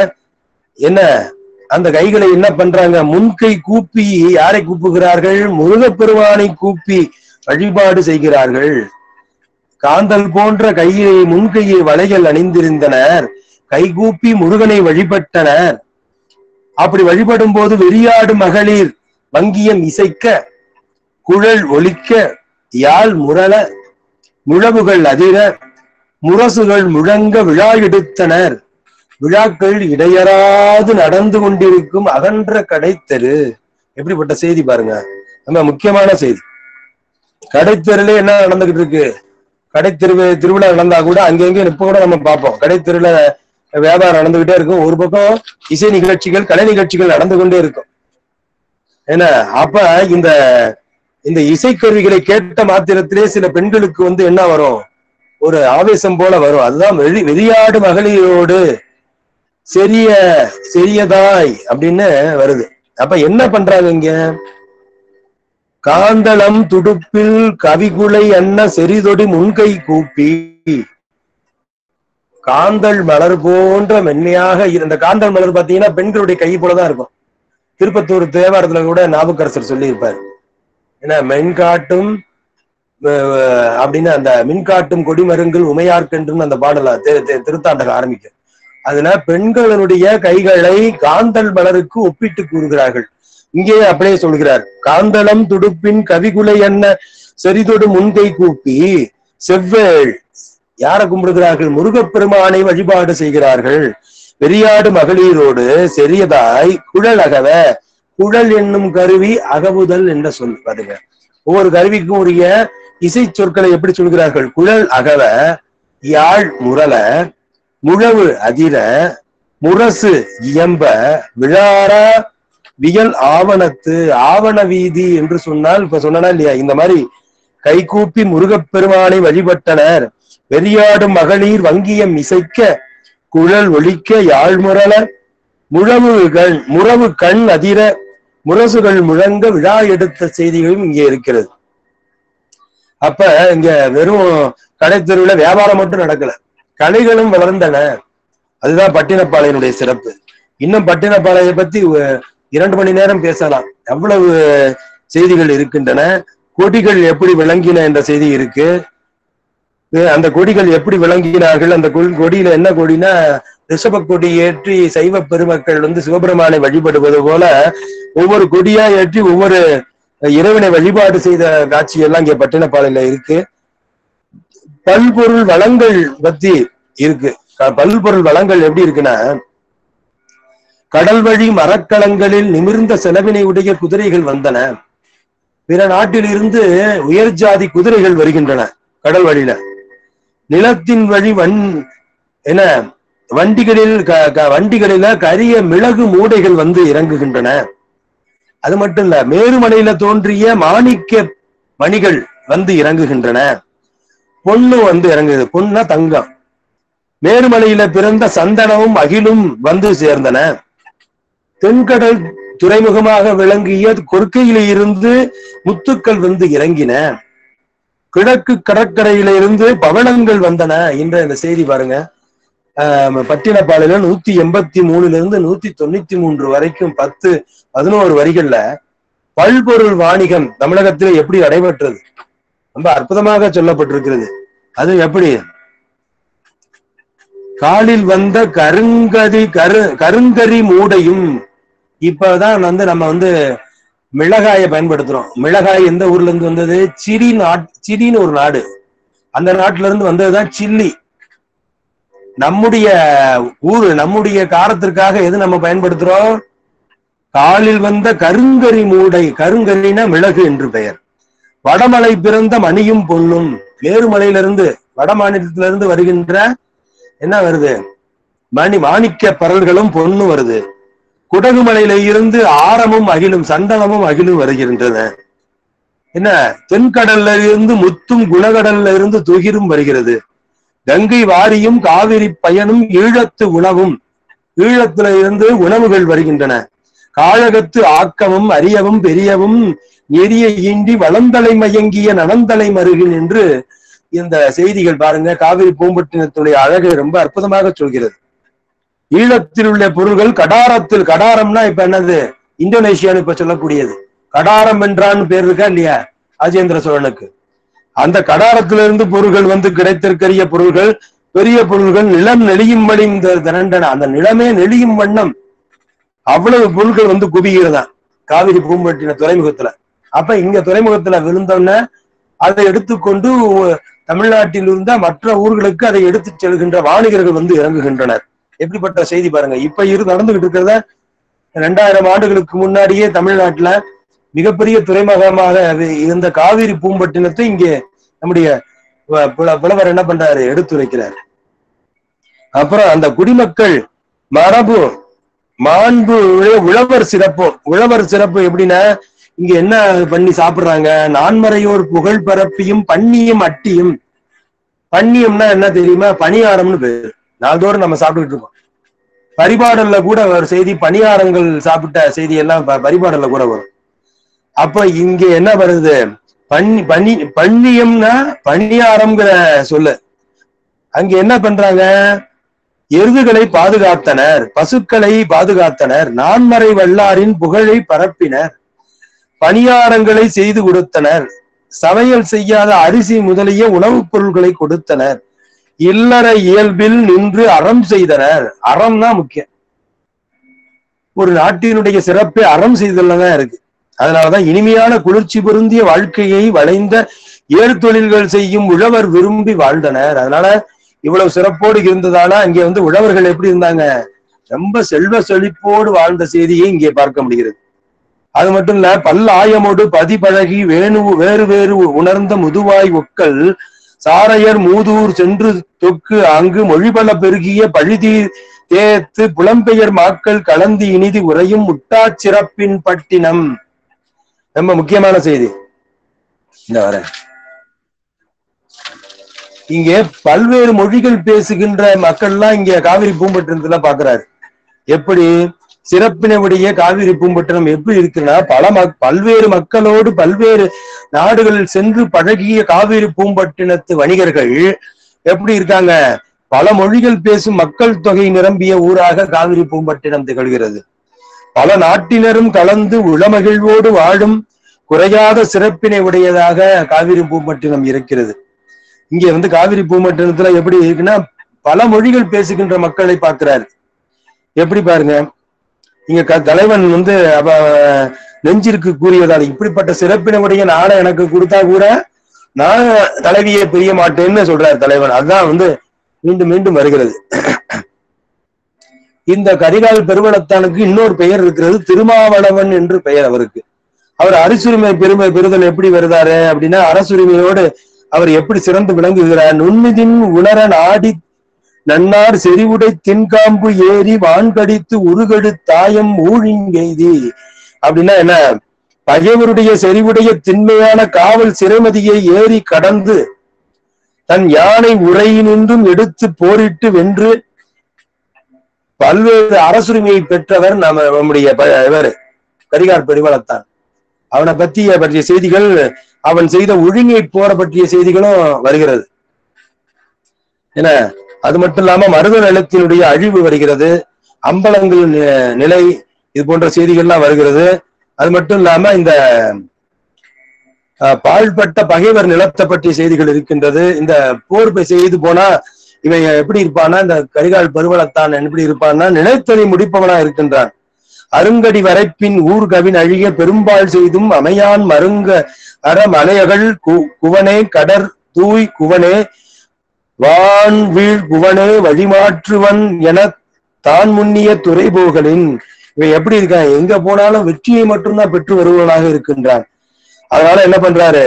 என்ன அந்த கைகளை என்ன பண்றாங்க முன்கை கூப்பி யாரை கூப்புகிறார்கள் முருகப்பெருமானை கூப்பி வழிபாடு செய்கிறார்கள் காந்தல் போன்ற கையை முன்கையை வளைகள் அணிந்திருந்தனர் கைகூப்பி முருகனை வழிபட்டனர் அப்படி வழிபடும் போது வெறியாடு மகளிர் வங்கியம் இசைக்க குழல் ஒலிக்க யாழ் முரள முழவுகள் அதிர முரசுகள் முழங்க விழா எடுத்தனர் விழாக்கள் இடையறாது நடந்து கொண்டிருக்கும் அகன்ற கடைத்தெரு எப்படிப்பட்ட செய்தி பாருங்க ரொம்ப முக்கியமான செய்தி கடைத்தெருல என்ன நடந்துகிட்டு இருக்கு கடைத்தெரு திருவிழா நடந்தா கூட அங்கங்க இப்ப கூட நம்ம பார்ப்போம் கடைத்தெருல வியாபாரம் நடந்துகிட்டே இருக்கும் ஒரு பக்கம் இசை நிகழ்ச்சிகள் கலை நிகழ்ச்சிகள் நடந்து கொண்டே இருக்கும் ஏன்னா அப்ப இந்த இந்த இசைக்கருவிகளை கேட்ட மாத்திரத்திலே சில பெண்களுக்கு வந்து என்ன வரும் ஒரு ஆவேசம் போல வரும் அதுதான் வெறி வெறியாடு மகளிரோடு செரிய செரியதாய் அப்படின்னு வருது அப்ப என்ன பண்றாங்க இங்க காந்தளம் துடுப்பில் கவிகுலை அன்ன செறிதொடி முன்கை கூப்பி காந்தல் மலர் போன்ற மென்மையாக இரு- இந்த காந்தல் மலர் பாத்தீங்கன்னா பெண்களுடைய கை போலதான் இருக்கும் திருப்பத்தூர் தேவாரத்துல கூட நாவுக்கரசர் சொல்லியிருப்பார் ஏன்னா மென்காட்டும் அஹ், அப்படின்னு அந்த மின்காட்டும் கொடிமருங்கள் உமையார்க்கென்றுன்னு அந்த பாடல திரு- திரு- திருத்தாண்டகம் ஆரம்பிக்க அதுல பெண்களுடைய கைகளை காந்தல் மலருக்கு ஒப்பிட்டு கூறுகிறார்கள் இங்கே அப்படியே சொல்கிறார் காந்தளம் துடுப்பின் கவிகுலை என்ன செறிதொடு முன்கை கூப்பி செவ்வேள் யாரை கும்பிடுகிறார்கள் முருகப்பெருமானை வழிபாடு செய்கிறார்கள் பெரியாடு மகளிரோடு செறியதாய் குழல் அகவ குழல் என்னும் கருவி அகவுதல் என்ற சொல் பாருங்க ஒவ்வொரு கருவிக்கும் உரிய இசை சொற்களை எப்படி சொல்கிறார்கள் குழல் அகவ யாழ் முரல முழவு அதிர முரசு இயம்ப விழார வியல் ஆவணத்து ஆவண வீதி என்று சொன்னால் இப்ப சொன்னா இல்லையா இந்த மாதிரி கைகூப்பி முருகப்பெருமானை வழிபட்டனர் வெறியாடும் மகளிர் வங்கியம் இசைக்க குழல் ஒலிக்க யாழ்முரல முழவு கண் முறவு கண் அதிர முரசுகள் முழங்க விழா எடுத்த செய்திகளும் இங்கே இருக்கிறது அப்ப இங்க வெறும் கடைத்தெருவுல வியாபாரம் மட்டும் நடக்கல கலைகளும் வளர்ந்தன அதுதான் பட்டினப்பாளையனுடைய சிறப்பு இன்னும் பட்டினப்பாளையை பத்தி ஒ- இரண்டு மணி நேரம் பேசலாம் அவ்வளவு செய்திகள் இருக்கின்றன கொடிகள் எப்படி விளங்கின என்ற செய்தி இருக்கு அஹ் அந்த கொடிகள் எப்படி விளங்கினார்கள் அந்த கொள்- கொடியில என்ன கொடினா ரிஷப கொடி ஏற்றி சைவ பெருமக்கள் வந்து சிவபெருமானை வழிபடுவது போல ஒவ்வொரு கொடியா ஏற்றி ஒவ்வொரு இறைவனை வழிபாடு செய்த காட்சி எல்லாம் இங்க பட்டினப்பாளையில இருக்கு பல்பொருள் வளங்கள் பத்தி இருக்கு க- பல்பொருள் வளங்கள் எப்படி இருக்குன்னா கடல் வழி மரக்கலங்களில் நிமிர்ந்த செலவினை உடைய குதிரைகள் வந்தன பிற நாட்டில் இருந்து உயர் ஜாதி குதிரைகள் வருகின்றன கடல் வழியில நிலத்தின் வழி வன் என வண்டிகளில் க- க- வண்டிகளில கரிய மிளகு மூடைகள் வந்து இறங்குகின்றன அது மட்டும் இல்ல மேருமலையில தோன்றிய மாணிக்க மணிகள் வந்து இறங்குகின்றன பொண்ணு வந்து இறங்குது பொண்ணா தங்கம் மேருமலையில பிறந்த சந்தனமும் அகிலும் வந்து சேர்ந்தன தென்கடல் துறைமுகமாக விளங்கிய கொற்கையில இருந்து முத்துக்கள் வந்து இறங்கின கிழக்கு கடற்கரையில இருந்து பவளங்கள் வந்தன என்ற இந்த செய்தி பாருங்க ஆஹ் பட்டினப்பாளையில நூத்தி எண்பத்தி மூணுல இருந்து நூத்தி தொண்ணூத்தி மூன்று வரைக்கும் பத்து பதினோரு வரிகள்ல பல்பொருள் வாணிகம் தமிழகத்தில் எப்படி நடைபெற்றது ரொம்ப அற்புதமாக சொல்லப்பட்டிருக்கிறது அது எப்படி காலில் வந்த கருங்கதி கரு கருங்கரி மூடையும் இப்பதான் வந்து நம்ம வந்து மிளகாயை பயன்படுத்துறோம் மிளகாய் எந்த ஊர்ல இருந்து வந்தது சிரி நாட் சிரின்னு ஒரு நாடு அந்த நாட்டுல இருந்து வந்ததுதான் சில்லி நம்முடைய ஊரு நம்முடைய காரத்திற்காக எது நம்ம பயன்படுத்துறோம் காலில் வந்த கருங்கரி மூடை கருங்கரினா மிளகு என்று பெயர் வடமலை பிறந்த மணியும் பொண்ணும் மேருமலையிலிருந்து வட மாநிலத்திலிருந்து வருகின்ற என்ன வருது மணி மாணிக்க பரல்களும் பொண்ணும் வருது குடகுமலையில இருந்து ஆரமும் அகிலும் சந்தனமும் அகிலும் வருகின்றன என்ன தென்கடல்ல இருந்து முத்தும் குணகடல்ல இருந்து துகிரும் வருகிறது கங்கை வாரியும் காவிரி பயனும் ஈழத்து உணவும் ஈழத்துல இருந்து உணவுகள் வருகின்றன காழகத்து ஆக்கமும் அரியவும் பெரியவும் எரிய ஈண்டி வளந்தலை மயங்கிய நனந்தலை மருகின் என்று இந்த செய்திகள் பாருங்க காவிரி பூம்பட்டினத்துடைய அழகை ரொம்ப அற்புதமாக சொல்கிறது ஈழத்தில் உள்ள பொருள்கள் கடாரத்தில் கடாரம்னா இப்ப என்னது இந்தோனேஷியான்னு இப்ப சொல்லக்கூடியது கடாரம் என்றான்னு பேர் இருக்கா இல்லையா ராஜேந்திர சோழனுக்கு அந்த கடாரத்திலிருந்து பொருள்கள் வந்து கிடைத்திருக்கிற பொருள்கள் பெரிய பொருள்கள் நிலம் நெளியும் வழி இந்த திரண்டன அந்த நிலமே நெளியும் வண்ணம் அவ்வளவு பொருட்கள் வந்து குவிகிறதா காவிரி பூம்பட்டின துறைமுகத்துல அப்ப இங்க துறைமுகத்துல விழுந்தோன்ன அதை எடுத்துக்கொண்டு தமிழ்நாட்டில் இருந்த மற்ற ஊர்களுக்கு அதை எடுத்துச் செல்கின்ற வாணிகர்கள் வந்து இறங்குகின்றனர் எப்படிப்பட்ட செய்தி பாருங்க இப்ப இரு நடந்துகிட்டு இருக்கிறத ரெண்டாயிரம் ஆண்டுகளுக்கு முன்னாடியே தமிழ்நாட்டுல மிகப்பெரிய துறைமுகமாக இருந்த காவிரி பூம்பட்டினத்தை இங்கே நம்முடைய பு- புல- புலவர் என்ன பண்றாரு எடுத்துரைக்கிறார் அப்புறம் அந்த குடிமக்கள் மரபு மாண்பு உடைய உழவர் சிறப்பும் உழவர் சிறப்பு எப்படின்னா இங்க என்ன பண்ணி சாப்பிடுறாங்க நான்மறையோர் புகழ் பரப்பியும் பன்னியும் அட்டியும் பன்னியம்னா என்ன தெரியுமா பணியாரம்னு பேரு நாள்தோறும் நம்ம சாப்பிட்டுட்டு இருக்கோம் பரிபாடல்ல கூட ஒரு செய்தி பணியாரங்கள் சாப்பிட்ட செய்தி எல்லாம் ப- பரிபாடல்ல கூட வரும் அப்ப இங்க என்ன வருது பன்னி பனி பன்னியம்னா பணியாரம்ங்கிற சொல்லு அங்க என்ன பண்றாங்க எருதுகளை பாதுகாத்தனர் பசுக்களை பாதுகாத்தனர் நான்மறை வல்லாரின் புகழை பரப்பினர் பணியாரங்களை செய்து கொடுத்தனர் சமையல் செய்யாத அரிசி முதலிய உணவுப் பொருட்களை கொடுத்தனர் இல்லற இயல்பில் நின்று அறம் செய்தனர் அறம் தான் முக்கியம் ஒரு நாட்டினுடைய சிறப்பே அறம் செய்தல்ல தான் இருக்கு அதனாலதான் இனிமையான குளிர்ச்சி பொருந்திய வாழ்க்கையை வளைந்த ஏற்தொழில்கள் செய்யும் உழவர் விரும்பி வாழ்ந்தனர் அதனால இவ்வளவு சிறப்போடு இருந்ததால அங்கே வந்து உழவர்கள் எப்படி இருந்தாங்க ரொம்ப செல்வ செழிப்போடு வாழ்ந்த செய்தியை இங்கே பார்க்க முடிகிறது அது மட்டும் இல்ல பல்லாயமோடு பதிபழகி வேணு வேறு வேறு உணர்ந்த முதுவாய் ஒக்கல் சாரையர் மூதூர் சென்று தொக்கு அங்கு மொழிபல பெருகிய பழிதி தேத்து புலம்பெயர் மாக்கள் கலந்து இனிதி உரையும் முட்டாச் சிறப்பின் பட்டினம் ரொம்ப முக்கியமான செய்தி இந்த வரேன் இங்கே பல்வேறு மொழிகள் பேசுகின்ற மக்கள்லாம் இங்க காவிரி பூம்பட்டினத்துல பாக்குறாரு எப்படி சிறப்பினுடைய காவிரி பூம்பட்டினம் எப்படி இருக்குன்னா பல மக் பல்வேறு மக்களோடு பல்வேறு நாடுகளில் சென்று பழகிய காவிரி பூம்பட்டினத்து வணிகர்கள் எப்படி இருக்காங்க பல மொழிகள் பேசும் மக்கள் தொகை நிரம்பிய ஊராக காவிரி பூம்பட்டினம் திகழ்கிறது பல நாட்டினரும் கலந்து உளமகிழ்வோடு வாழும் குறையாத சிறப்பினை உடையதாக காவிரி பூம்பட்டினம் இருக்கிறது இங்க வந்து காவிரி பூம்பட்டினத்துல எப்படி இருக்குன்னா பல மொழிகள் பேசுகின்ற மக்களை பார்க்கிறாரு எப்படி பாருங்க இங்க க- தலைவன் வந்து அவ நெஞ்சிற்கு கூறியதால் இப்படிப்பட்ட சிறப்பினுடைய நாளை எனக்கு கொடுத்தா கூட நான் தலைவியை பிரிய மாட்டேன்னு சொல்றாரு தலைவன் அதுதான் வந்து மீண்டும் மீண்டும் வருகிறது இந்த கரிகால் பெருவளத்தானுக்கு இன்னொரு பெயர் இருக்கிறது திருமாவளவன் என்று பெயர் அவருக்கு அவர் அரசுரிமை பெருமை பெறுதல் எப்படி வருதாரு அப்படின்னா அரசுரிமையோடு அவர் எப்படி சிறந்து விளங்குகிறார் நுண்மிதின் உணர நாடி நன்னார் செறிவுடை தின்காம்பு ஏறி வான்கடித்து உருகெடு தாயம் ஊழிங்கெய்தி அப்படின்னா என்ன பகைவருடைய செறிவுடைய திண்மையான காவல் சிறைமதியை ஏறி கடந்து தன் யானை உரையினின்றும் எடுத்து போரிட்டு வென்று பல்வேறு அரசுரிமையை பெற்றவர் நம்ம நம்முடைய ப- இவர் கரிகார் பெருவளத்தான் அவனை பற்றிய பற்றிய செய்திகள் அவன் செய்த ஒழுங்கை போற பற்றிய செய்திகளும் வருகிறது என்ன அது மட்டும் இல்லாம மருத நிலத்தினுடைய அழிவு வருகிறது அம்பலங்கள் நி- நிலை இது போன்ற செய்திகள்லாம் வருகிறது அது மட்டும் இல்லாம இந்த அஹ், பாழ்பட்ட பகைவர் நிலத்தை பற்றிய செய்திகள் இருக்கின்றது இந்த போர் போய் செய்து போனா இவன் எப்படி இருப்பான்னா இந்த கரிகால் பருவளத்தான் எப்படி இருப்பான்னா நினைத்ததை முடிப்பவனா இருக்கின்றான் அருங்கடி வரைப்பின் ஊர் கவின் அழிய பெரும்பால் செய்தும் அமையான் மருங்க அற மலையகள் கு- குவனே கடற் தூய் குவனே வான் வீழ் குவனே வழிமாற்றுவன் என தான் முன்னிய துறைபோகலின் இவன் எப்படி இருக்கான் எங்க போனாலும் வெற்றியை மட்டும்தான் பெற்று வருவனாக இருக்கின்றான் அதனால என்ன பண்றாரு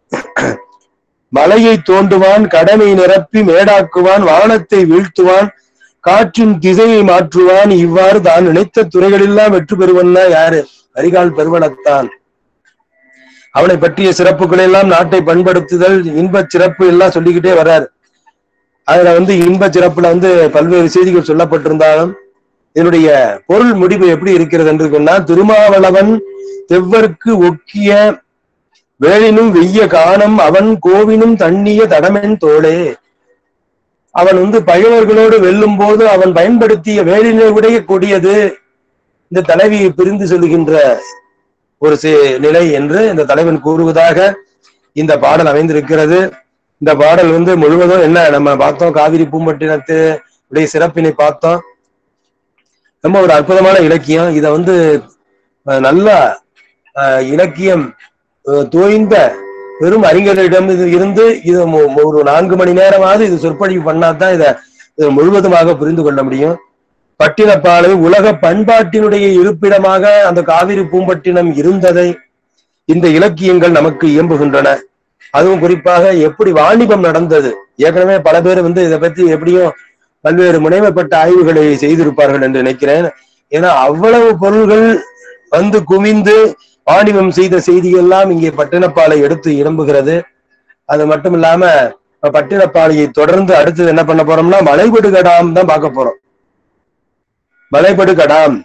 மலையை தோண்டுவான் கடமை நிரப்பி மேடாக்குவான் வானத்தை வீழ்த்துவான் காற்றின் திசையை மாற்றுவான் இவ்வாறு தான் நினைத்த துறைகளெல்லாம் வெற்றி பெறுவன்னா யாரு கரிகால் பெருவனத்தான் அவனை பற்றிய சிறப்புகள் எல்லாம் நாட்டை பண்படுத்துதல் இன்பச் சிறப்பு எல்லாம் சொல்லிக்கிட்டே வர்றாரு அதுல வந்து இன்ப சிறப்புல வந்து பல்வேறு செய்திகள் சொல்லப்பட்டிருந்தாலும் இதனுடைய பொருள் முடிவு எப்படி இருக்கிறது என்று சொன்னா திருமாவளவன் தெவ்வர்க்கு ஒக்கிய வேளினும் வெய்ய காணம் அவன் கோவினும் தண்ணிய தடமென் தோளே அவன் வந்து பகைவர்களோடு வெல்லும் போது அவன் பயன்படுத்திய வேலினை உடைய கொடியது இந்த தலைவியை பிரிந்து சொல்லுகின்ற ஒரு சி- நிலை என்று இந்த தலைவன் கூறுவதாக இந்த பாடல் அமைந்திருக்கிறது இந்த பாடல் வந்து முழுவதும் என்ன நம்ம பார்த்தோம் காவிரி பூம்பட்டினத்து உடைய சிறப்பினை பார்த்தோம் ரொம்ப ஒரு அற்புதமான இலக்கியம் இத வந்து அஹ், நல்ல அஹ், இலக்கியம் அஹ், தோய்ந்த பெரும் அறிஞர்களிடம் இது இருந்து இது மு- மு- ஒரு நான்கு மணி நேரமாவது இது சொற்பொழிவு பண்ணாதான் இதை இதை முழுவதுமாக புரிந்து கொள்ள முடியும் பட்டினப்பாலை உலக பண்பாட்டினுடைய இருப்பிடமாக அந்த காவிரி பூம்பட்டினம் இருந்ததை இந்த இலக்கியங்கள் நமக்கு இயம்புகின்றன அதுவும் குறிப்பாக எப்படி வாணிபம் நடந்தது ஏற்கனவே பல பேர் வந்து இதை பத்தி எப்படியும் பல்வேறு முனைமைப்பட்ட ஆய்வுகளை செய்திருப்பார்கள் என்று நினைக்கிறேன் ஏன்னா அவ்வளவு பொருள்கள் வந்து குவிந்து வாணிபம் செய்த செய்திகள் எல்லாம் இங்கே பட்டினப்பாலை எடுத்து இறம்புகிறது அது மட்டும் இல்லாம இப்ப பட்டினப்பாளையை தொடர்ந்து அடுத்தது என்ன பண்ண போறோம்னா மலைபடு கடாம் தான் பார்க்க போறோம் மலைபடு கடாம்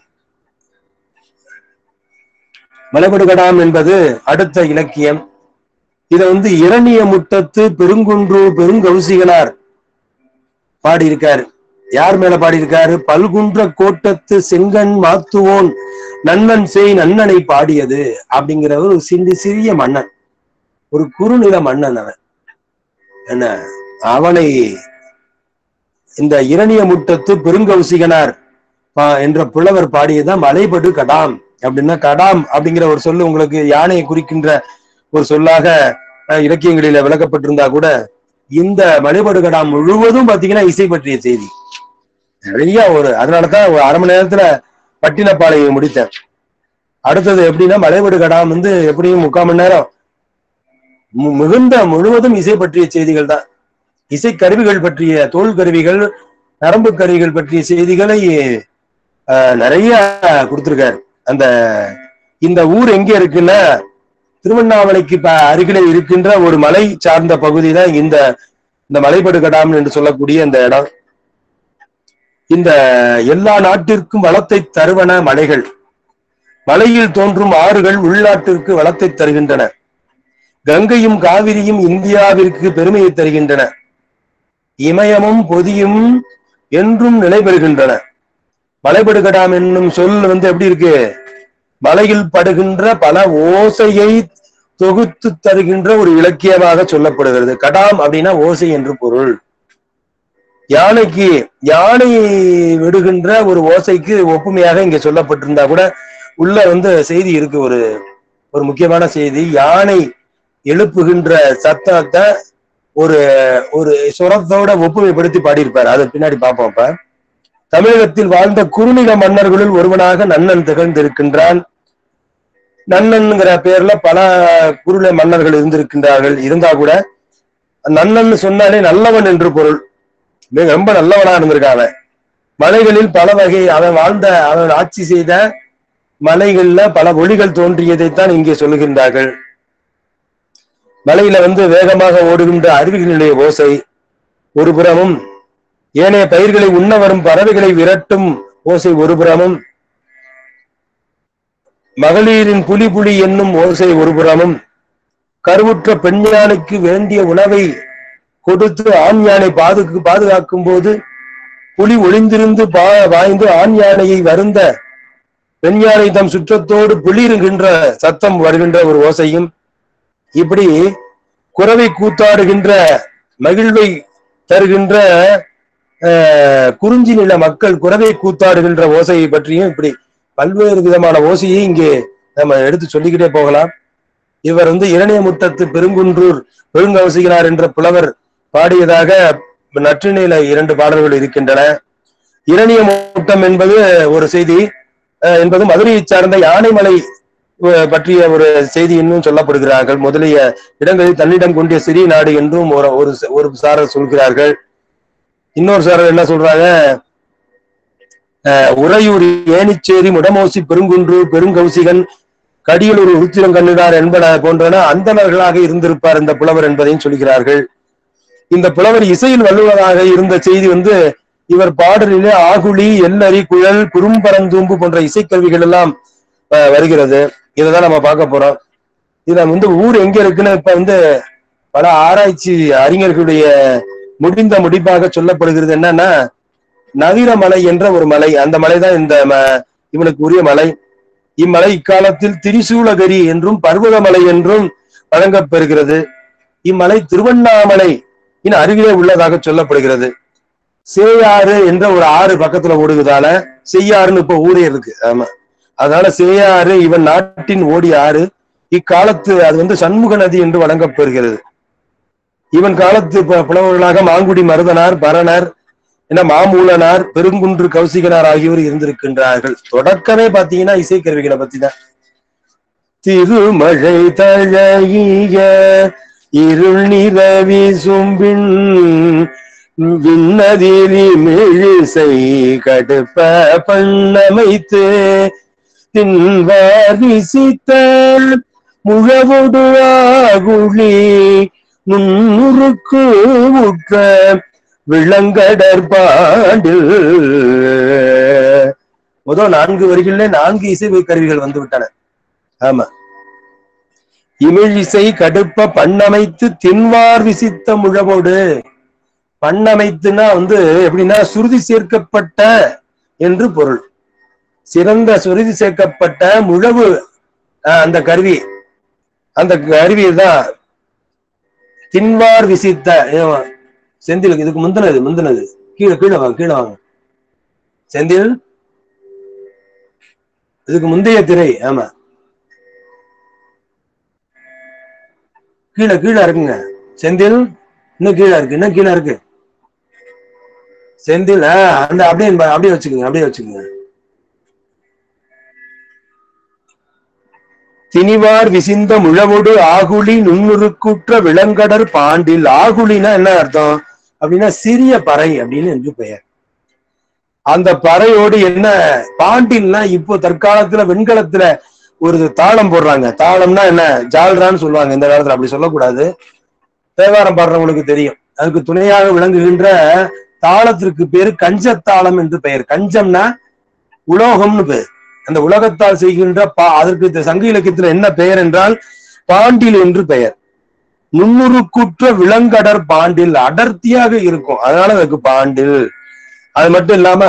மலைபடு கடாம் என்பது அடுத்த இலக்கியம் இத வந்து இரணிய முட்டத்து பெருங்குன்று பெருங்கௌசிகனார் பாடியிருக்காரு யார் மேல பாடியிருக்காரு பல்குன்ற கோட்டத்து செங்கன் மாத்துவோன் நன்னன் செய் நன்னனை பாடியது அப்படிங்கிற ஒரு சிறு சிறிய மன்னன் ஒரு குறுநில மன்னன் அவன் என்ன அவனை இந்த இரணிய முட்டத்து பெருங்கௌசிகனார் பா- என்ற புலவர் பாடியதான் மலைபடு கடாம் அப்படின்னா கடாம் அப்படிங்கிற ஒரு சொல்லு உங்களுக்கு யானையை குறிக்கின்ற ஒரு சொல்லாக அஹ், இலக்கியங்களில விளக்கப்பட்டிருந்தா கூட இந்த மலைபடு கடாம் முழுவதும் பாத்தீங்கன்னா இசை பற்றிய செய்தி நிறைய ஒரு அதனாலதான் ஒரு அரை மணி நேரத்துல பட்டினப்பாளையை முடித்தேன் அடுத்தது எப்படின்னா மலைபடு கடாம் வந்து எப்படியும் முக்கால் மணி நேரம் மு- மிகுந்த முழுவதும் இசை பற்றிய செய்திகள் தான் இசை கருவிகள் பற்றிய தோல் கருவிகள் நரம்பு கருவிகள் பற்றிய செய்திகளை அஹ், நிறைய கொடுத்திருக்காரு அந்த இந்த ஊர் எங்க இருக்குன்னா திருவண்ணாமலைக்கு ப- அருகிலே இருக்கின்ற ஒரு மலை சார்ந்த பகுதி தான் இந்த இந்த மலைபடு கடாம் என்று சொல்லக்கூடிய இந்த இடம் இந்த எல்லா நாட்டிற்கும் வளத்தை தருவன மலைகள் மலையில் தோன்றும் ஆறுகள் உள்நாட்டிற்கு வளத்தை தருகின்றன கங்கையும் காவிரியும் இந்தியாவிற்கு பெருமையை தருகின்றன இமயமும் பொதியும் என்றும் நிலை பெறுகின்றன மலைபடுகடாம் என்னும் சொல் வந்து எப்படி இருக்கு மலையில் படுகின்ற பல ஓசையை தொகுத்து தருகின்ற ஒரு இலக்கியமாக சொல்லப்படுகிறது கடாம் அப்படின்னா ஓசை என்று பொருள் யானைக்கு யானை விடுகின்ற ஒரு ஓசைக்கு ஒப்புமையாக இங்க சொல்லப்பட்டிருந்தா கூட உள்ள வந்து செய்தி இருக்கு ஒரு ஒரு முக்கியமான செய்தி யானை எழுப்புகின்ற சத்தத்தை ஒரு ஒரு சுரத்தோட ஒப்புமைப்படுத்தி பாடியிருப்பார் அதை பின்னாடி பார்ப்போம் அப்ப தமிழகத்தில் வாழ்ந்த குறுநில மன்னர்களுள் ஒருவனாக நன்னன் திகழ்ந்திருக்கின்றான் நன்னன்ங்கிற பேர்ல பல குறுநில மன்னர்கள் இருந்திருக்கின்றார்கள் இருந்தா கூட நன்னன் சொன்னாலே நல்லவன் என்று பொருள் மிக ரொம்ப நல்லவனா இருந்திருக்கான் அவன் மலைகளில் பல வகை அவன் வாழ்ந்த அவன் ஆட்சி செய்த மலைகள்ல பல ஒளிகள் தோன்றியதைத்தான் இங்கே சொல்லுகின்றார்கள் மலையில வந்து வேகமாக ஓடுகின்ற அருவிகளினுடைய ஓசை ஒரு புறமும் ஏனைய பயிர்களை உண்ண வரும் பறவைகளை விரட்டும் ஓசை ஒரு புறமும் மகளிரின் புலி புலி என்னும் ஓசை ஒரு புறமும் கருவுற்ற பெண் யானைக்கு வேண்டிய உணவை கொடுத்து ஆண் யானை பாதுக்கு பாதுகாக்கும் போது புலி ஒளிந்திருந்து பா வாய்ந்து ஆண் யானையை வருந்த பெண் யானை தம் சுற்றத்தோடு புளிருகின்ற சத்தம் வருகின்ற ஒரு ஓசையும் இப்படி குறவை கூத்தாடுகின்ற மகிழ்வை தருகின்ற அஹ், குறிஞ்சி நில மக்கள் குறவை கூத்தாடுகின்ற ஓசையை பற்றியும் இப்படி பல்வேறு விதமான ஓசையை இங்கே நம்ம எடுத்து சொல்லிக்கிட்டே போகலாம் இவர் வந்து இரணியமுட்டத்து பெருங்குன்றூர் பெருங்கவசிகனார் என்ற புலவர் பாடியதாக நற்றிணையில இரண்டு பாடல்கள் இருக்கின்றன இரணியமுட்டம் என்பது ஒரு செய்தி அஹ், என்பது மதுரையை சார்ந்த யானைமலை அஹ், பற்றிய ஒரு செய்தி இன்னும் சொல்லப்படுகிறார்கள் முதலிய இடங்களில் தன்னிடம் கொண்டிய சிறிய நாடு என்றும் ஒரு ஒரு ஒரு சாரர் சொல்கிறார்கள் இன்னொரு சாரர் என்ன சொல்றாங்க அஹ், உறையூர் ஏனிச்சேரி முடமோசி பெருங்குன்றூர் பெருங்கௌசிகன் கடியலூர் உருத்திரங்கண்ணினார் என்பன போன்றன அந்தணர்களாக இருந்திருப்பார் இந்த புலவர் என்பதையும் சொல்கிறார்கள் இந்த புலவர் இசையில் வல்லுவராக இருந்த செய்தி வந்து இவர் பாடலிலே ஆகுழி எல்லரி குழல் குறும்பரந்தூம்பு போன்ற இசைக்கருவிகள் எல்லாம் அஹ், வருகிறது இதைதான் நம்ம பார்க்க போறோம் இதுல வந்து ஊர் எங்க இருக்குன்னு இப்ப வந்து பல ஆராய்ச்சி அறிஞர்களுடைய முடிந்த முடிப்பாக சொல்லப்படுகிறது என்னன்னா நவீனமலை என்ற ஒரு மலை அந்த மலை தான் இந்த ம- இவனுக்கு உரிய மலை இம்மலை இக்காலத்தில் திரிசூலகிரி என்றும் பர்வதமலை என்றும் வழங்கப்பெறுகிறது இம்மலை திருவண்ணாமலை இன் அருகிலே உள்ளதாக சொல்லப்படுகிறது சேயாறு என்ற ஒரு ஆறு பக்கத்துல ஓடுவதால செய்யாறுன்னு இப்ப ஊரே இருக்கு ஆமா அதனால சேயாறு இவன் நாட்டின் ஓடிய ஆறு இக்காலத்து அது வந்து சண்முக நதி என்று வழங்கப்பெறுகிறது இவன் காலத்து ப- புலவர்களாக மாங்குடி மருதனார் பரணர் என மாமூலனார் பெருங்குன்று கௌசிகனார் ஆகியோர் இருந்திருக்கின்றார்கள் தொடக்கமே பாத்தீங்கன்னா இசைக்கருவிகளை பத்தி தான் திருமழை தழைய இருள் நிறவி சும்பின் விண்ணதிரி மிழிசை கடுப்ப பண்ணமைத்து தின்வாரிசித்த முழவொடு ஆகுழி நுண்ணுருக்கு உற்ற விளங்கடற்பாண்டில் முதல் நான்கு வரிகளிலே நான்கு இசை கருவிகள் வந்து விட்டன ஆமா இமிழிசை கடுப்ப பண்ணமைத்து தின்வார் விசித்த முழவோடு பண்ணமைத்துனா வந்து எப்படின்னா சுருதி சேர்க்கப்பட்ட என்று பொருள் சிறந்த சுருதி சேர்க்கப்பட்ட முழவு அஹ், அந்த கருவி அந்த கருவி தான் தின்வார் விசித்த ஏவா, செந்தில் இதுக்கு முந்தினது முந்தினது கீழே கீழே வாங்க கீழே வாங்க செந்தில் இதுக்கு முந்தைய திரை ஆமா கீழே கீழே இருக்குங்க செந்தில் இன்னும் கீழே இருக்கு இன்னும் கீழே இருக்கு செந்தில் ஆ, அந்த அப்படியே அப்படியே வச்சுக்கோங்க அப்படியே வச்சுக்கோங்க திணிவார் விசிந்த முழவோடு ஆகுளி நுண்ணுருக்குற்ற விலங்கடர் பாண்டில் ஆகுலினா என்ன அர்த்தம் அப்படின்னா சிறிய பறை அப்படின்னு என்று பெயர் அந்த பறையோடு என்ன பாண்டில்னா இப்போ தற்காலத்துல வெண்கலத்துல ஒரு தாளம் போடுறாங்க தாளம்னா என்ன ஜால்ரான்னு சொல்லுவாங்க இந்த காலத்துல அப்படி சொல்லக்கூடாது தேவாரம் பாடுறவங்களுக்கு தெரியும் அதுக்கு துணையாக விளங்குகின்ற தாளத்திற்கு பேரு கஞ்சத்தாளம் என்று பெயர் கஞ்சம்னா உலோகம்னு பேர் அந்த உலகத்தால் செய்கின்ற பா அதற்கு இந்த சங்க இலக்கியத்துல என்ன பெயர் என்றால் பாண்டில் என்று பெயர் நுண்ணுருக்குற்ற விலங்கடர் பாண்டில் அடர்த்தியாக இருக்கும் அதனால அதுக்கு பாண்டில் அது மட்டும் இல்லாம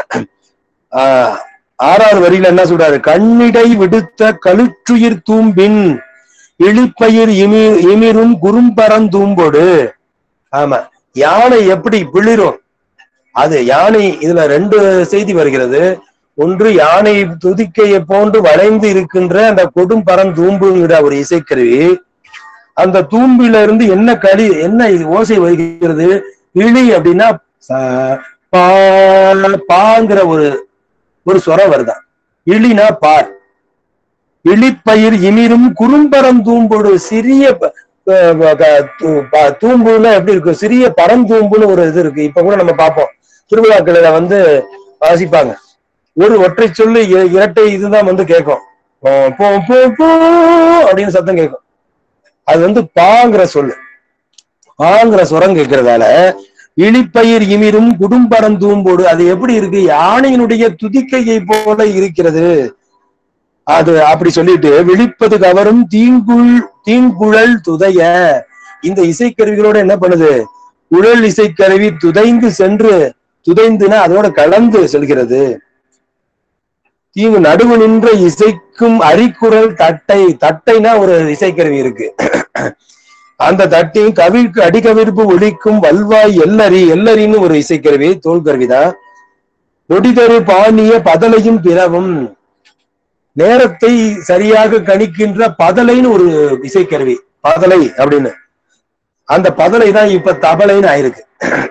ஆஹ், ஆறாவது வரியில என்ன சொல்றாரு கண்ணிடை விடுத்த கழுற்றுயிர் தூம்பின் இழிப்பயிர் இமி இமிரும் குறும்பரந்தூம்பொடு ஆமா யானை எப்படி பிளிரும் அது யானை இதுல ரெண்டு செய்தி வருகிறது ஒன்று யானை துதிக்கையை போன்று வளைந்து இருக்கின்ற அந்த கொடும் பரந்தூம்புங்கிற ஒரு இசைக்கருவி அந்த தூம்பில இருந்து என்ன களி என்ன இது ஓசை வருகிறது இழி அப்படின்னா ச- பா பாங்கிற ஒரு ஒரு சொரம் வருதான் இழினா பார் இழிப்பயிர் இமிரும் குறும்பரம் தூம்போடு சிறிய ப- ப- ப- தூ- ப- தூம்புன்னா எப்படி இருக்கும் சிறிய பரந்தூம்புன்னு ஒரு இது இருக்கு இப்ப கூட நம்ம பார்ப்போம் திருவிழாக்களில வந்து வாசிப்பாங்க ஒரு ஒற்றை சொல்லு இ- இரட்டை இதுதான் வந்து கேட்கும் போ, போ, போ, போ அப்படின்னு சத்தம் கேட்கும் அது வந்து பாங்கிற சொல்லு பாங்கிற சுரம் கேட்கறதால இழிப்பயிர் இமிரும் குடும்பரம் தூம்போடு அது எப்படி இருக்கு யானையினுடைய துதிக்கையை போல இருக்கிறது அது அப்படி சொல்லிட்டு விழிப்பது கவரும் தீங்குள் தீங்குழல் துதைய இந்த இசைக்கருவிகளோட என்ன பண்ணுது குழல் இசைக்கருவி துதைந்து சென்று துதைந்துனா அதோட கலந்து செல்கிறது தீங்கு நடுவு நின்ற இசைக்கும் அரிக்குரல் தட்டை தட்டைனா ஒரு இசைக்கருவி இருக்கு அந்த தட்டின் கவிழ்க்கு அடிக்கவிர்ப்பு ஒலிக்கும் வல்வாய் எல்லரி எல்லரின்னு ஒரு இசைக்கருவி தோல் கருவிதான் நொடிதரு பாணிய பதலையும் பிறவும் நேரத்தை சரியாக கணிக்கின்ற பதலைன்னு ஒரு இசைக்கருவி பதலை அப்படின்னு அந்த பதலை தான் இப்ப தபலைன்னு ஆயிருக்கு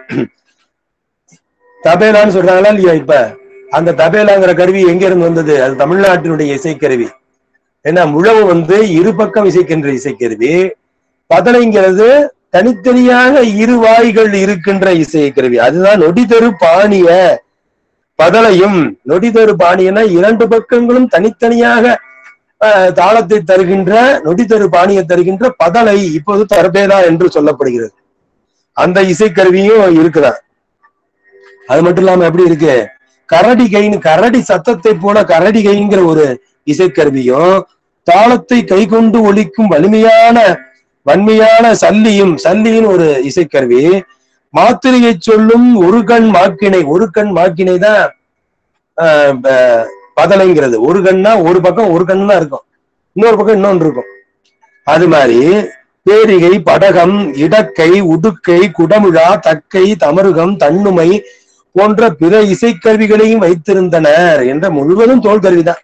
தபேலான்னு சொல்றாங்களா இல்லையா இப்ப அந்த தபேலாங்கிற கருவி எங்க இருந்து வந்தது அது தமிழ்நாட்டினுடைய இசைக்கருவி ஏன்னா முழவு வந்து இரு பக்கம் இசைக்கின்ற இசைக்கருவி பதலைங்கிறது தனித்தனியாக இரு வாய்கள் இருக்கின்ற இசைக்கருவி அதுதான் நொடிதரு பாணிய பதலையும் நொடிதரு பாணியனா இரண்டு பக்கங்களும் தனித்தனியாக ஆஹ், தாளத்தை தருகின்ற நொடிதரு பாணியை தருகின்ற பதலை இப்போது தரபேலா என்று சொல்லப்படுகிறது அந்த இசைக்கருவியும் இருக்குதான் அது மட்டும் இல்லாம எப்படி இருக்கு கரடி கைன்னு கரடி சத்தத்தை போல கரடி கைங்கிற ஒரு இசைக்கருவியும் தாளத்தை கை கொண்டு ஒலிக்கும் வலிமையான வன்மையான சல்லியும் சல்லியின் ஒரு இசைக்கருவி மாத்திரையை சொல்லும் ஒரு கண் மாக்கினை ஒரு கண் மாக்கினை தான் ஆஹ், ப- பதலைங்கிறது ஒரு கண்ணா ஒரு பக்கம் ஒரு கண் தான் இருக்கும் இன்னொரு பக்கம் இன்னொன்று இருக்கும் அது மாதிரி பேரிகை படகம் இடக்கை உடுக்கை குடமுழா தக்கை தமருகம் தன்னுமை போன்ற பிற இசைக்கருவிகளையும் வைத்திருந்தனர் என்ற முழுவதும் தோல் கருவிதான்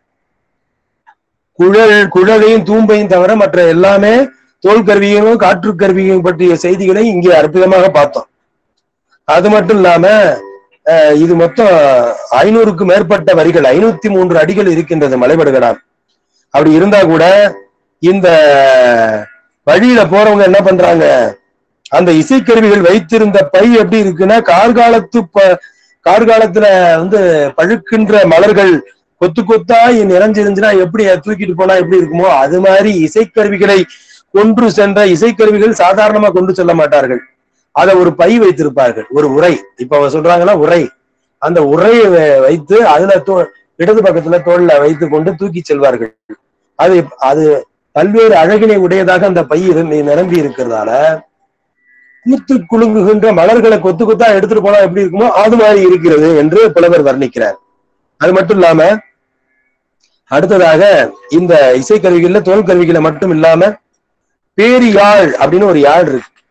குழல் குழலையும் தூம்பையும் தவிர மற்ற எல்லாமே தோல் கருவியும் காற்று கருவியும் பற்றிய செய்திகளை இங்கே அற்புதமாக பார்த்தோம் அது மட்டும் இல்லாம அஹ், இது மொத்தம் ஐநூறுக்கும் மேற்பட்ட வரிகள் ஐநூத்தி மூன்று அடிகள் இருக்கின்றது மலைபடுகடாம் அப்படி இருந்தா கூட இந்த வழியில போறவங்க என்ன பண்றாங்க அந்த இசைக்கருவிகள் வைத்திருந்த பை எப்படி இருக்குன்னா கார்காலத்து ப- கார்காலத்துல வந்து பழுக்கின்ற மலர்கள் கொத்து கொத்தா நிறைஞ்சிருந்துச்சுன்னா எப்படி அதை தூக்கிட்டு போனா எப்படி இருக்குமோ அது மாதிரி இசைக்கருவிகளை கொன்று சென்ற இசைக்கருவிகள் சாதாரணமா கொண்டு செல்ல மாட்டார்கள் அதை ஒரு பை வைத்திருப்பார்கள் ஒரு உரை இப்ப அவங்க சொல்றாங்கன்னா உரை அந்த உரையை வை- வைத்து அதுல தோ இடது பக்கத்துல தோல்ல வைத்து கொண்டு தூக்கி செல்வார்கள் அது அது பல்வேறு அழகினை உடையதாக அந்த பை இருந்து நிரம்பி இருக்கிறதால பூத்து குலுங்குகின்ற மலர்களை கொத்து கொத்தா எடுத்துட்டு போனா எப்படி இருக்குமோ அது மாதிரி இருக்கிறது என்று புலவர் வர்ணிக்கிறார் அது மட்டும் இல்லாம அடுத்ததாக இந்த இசைக்கருவிகள்ல தோல் கருவிகளை மட்டும் இல்லாம பேரி யாழ் அப்படின்னு ஒரு யாழ் இருக்கு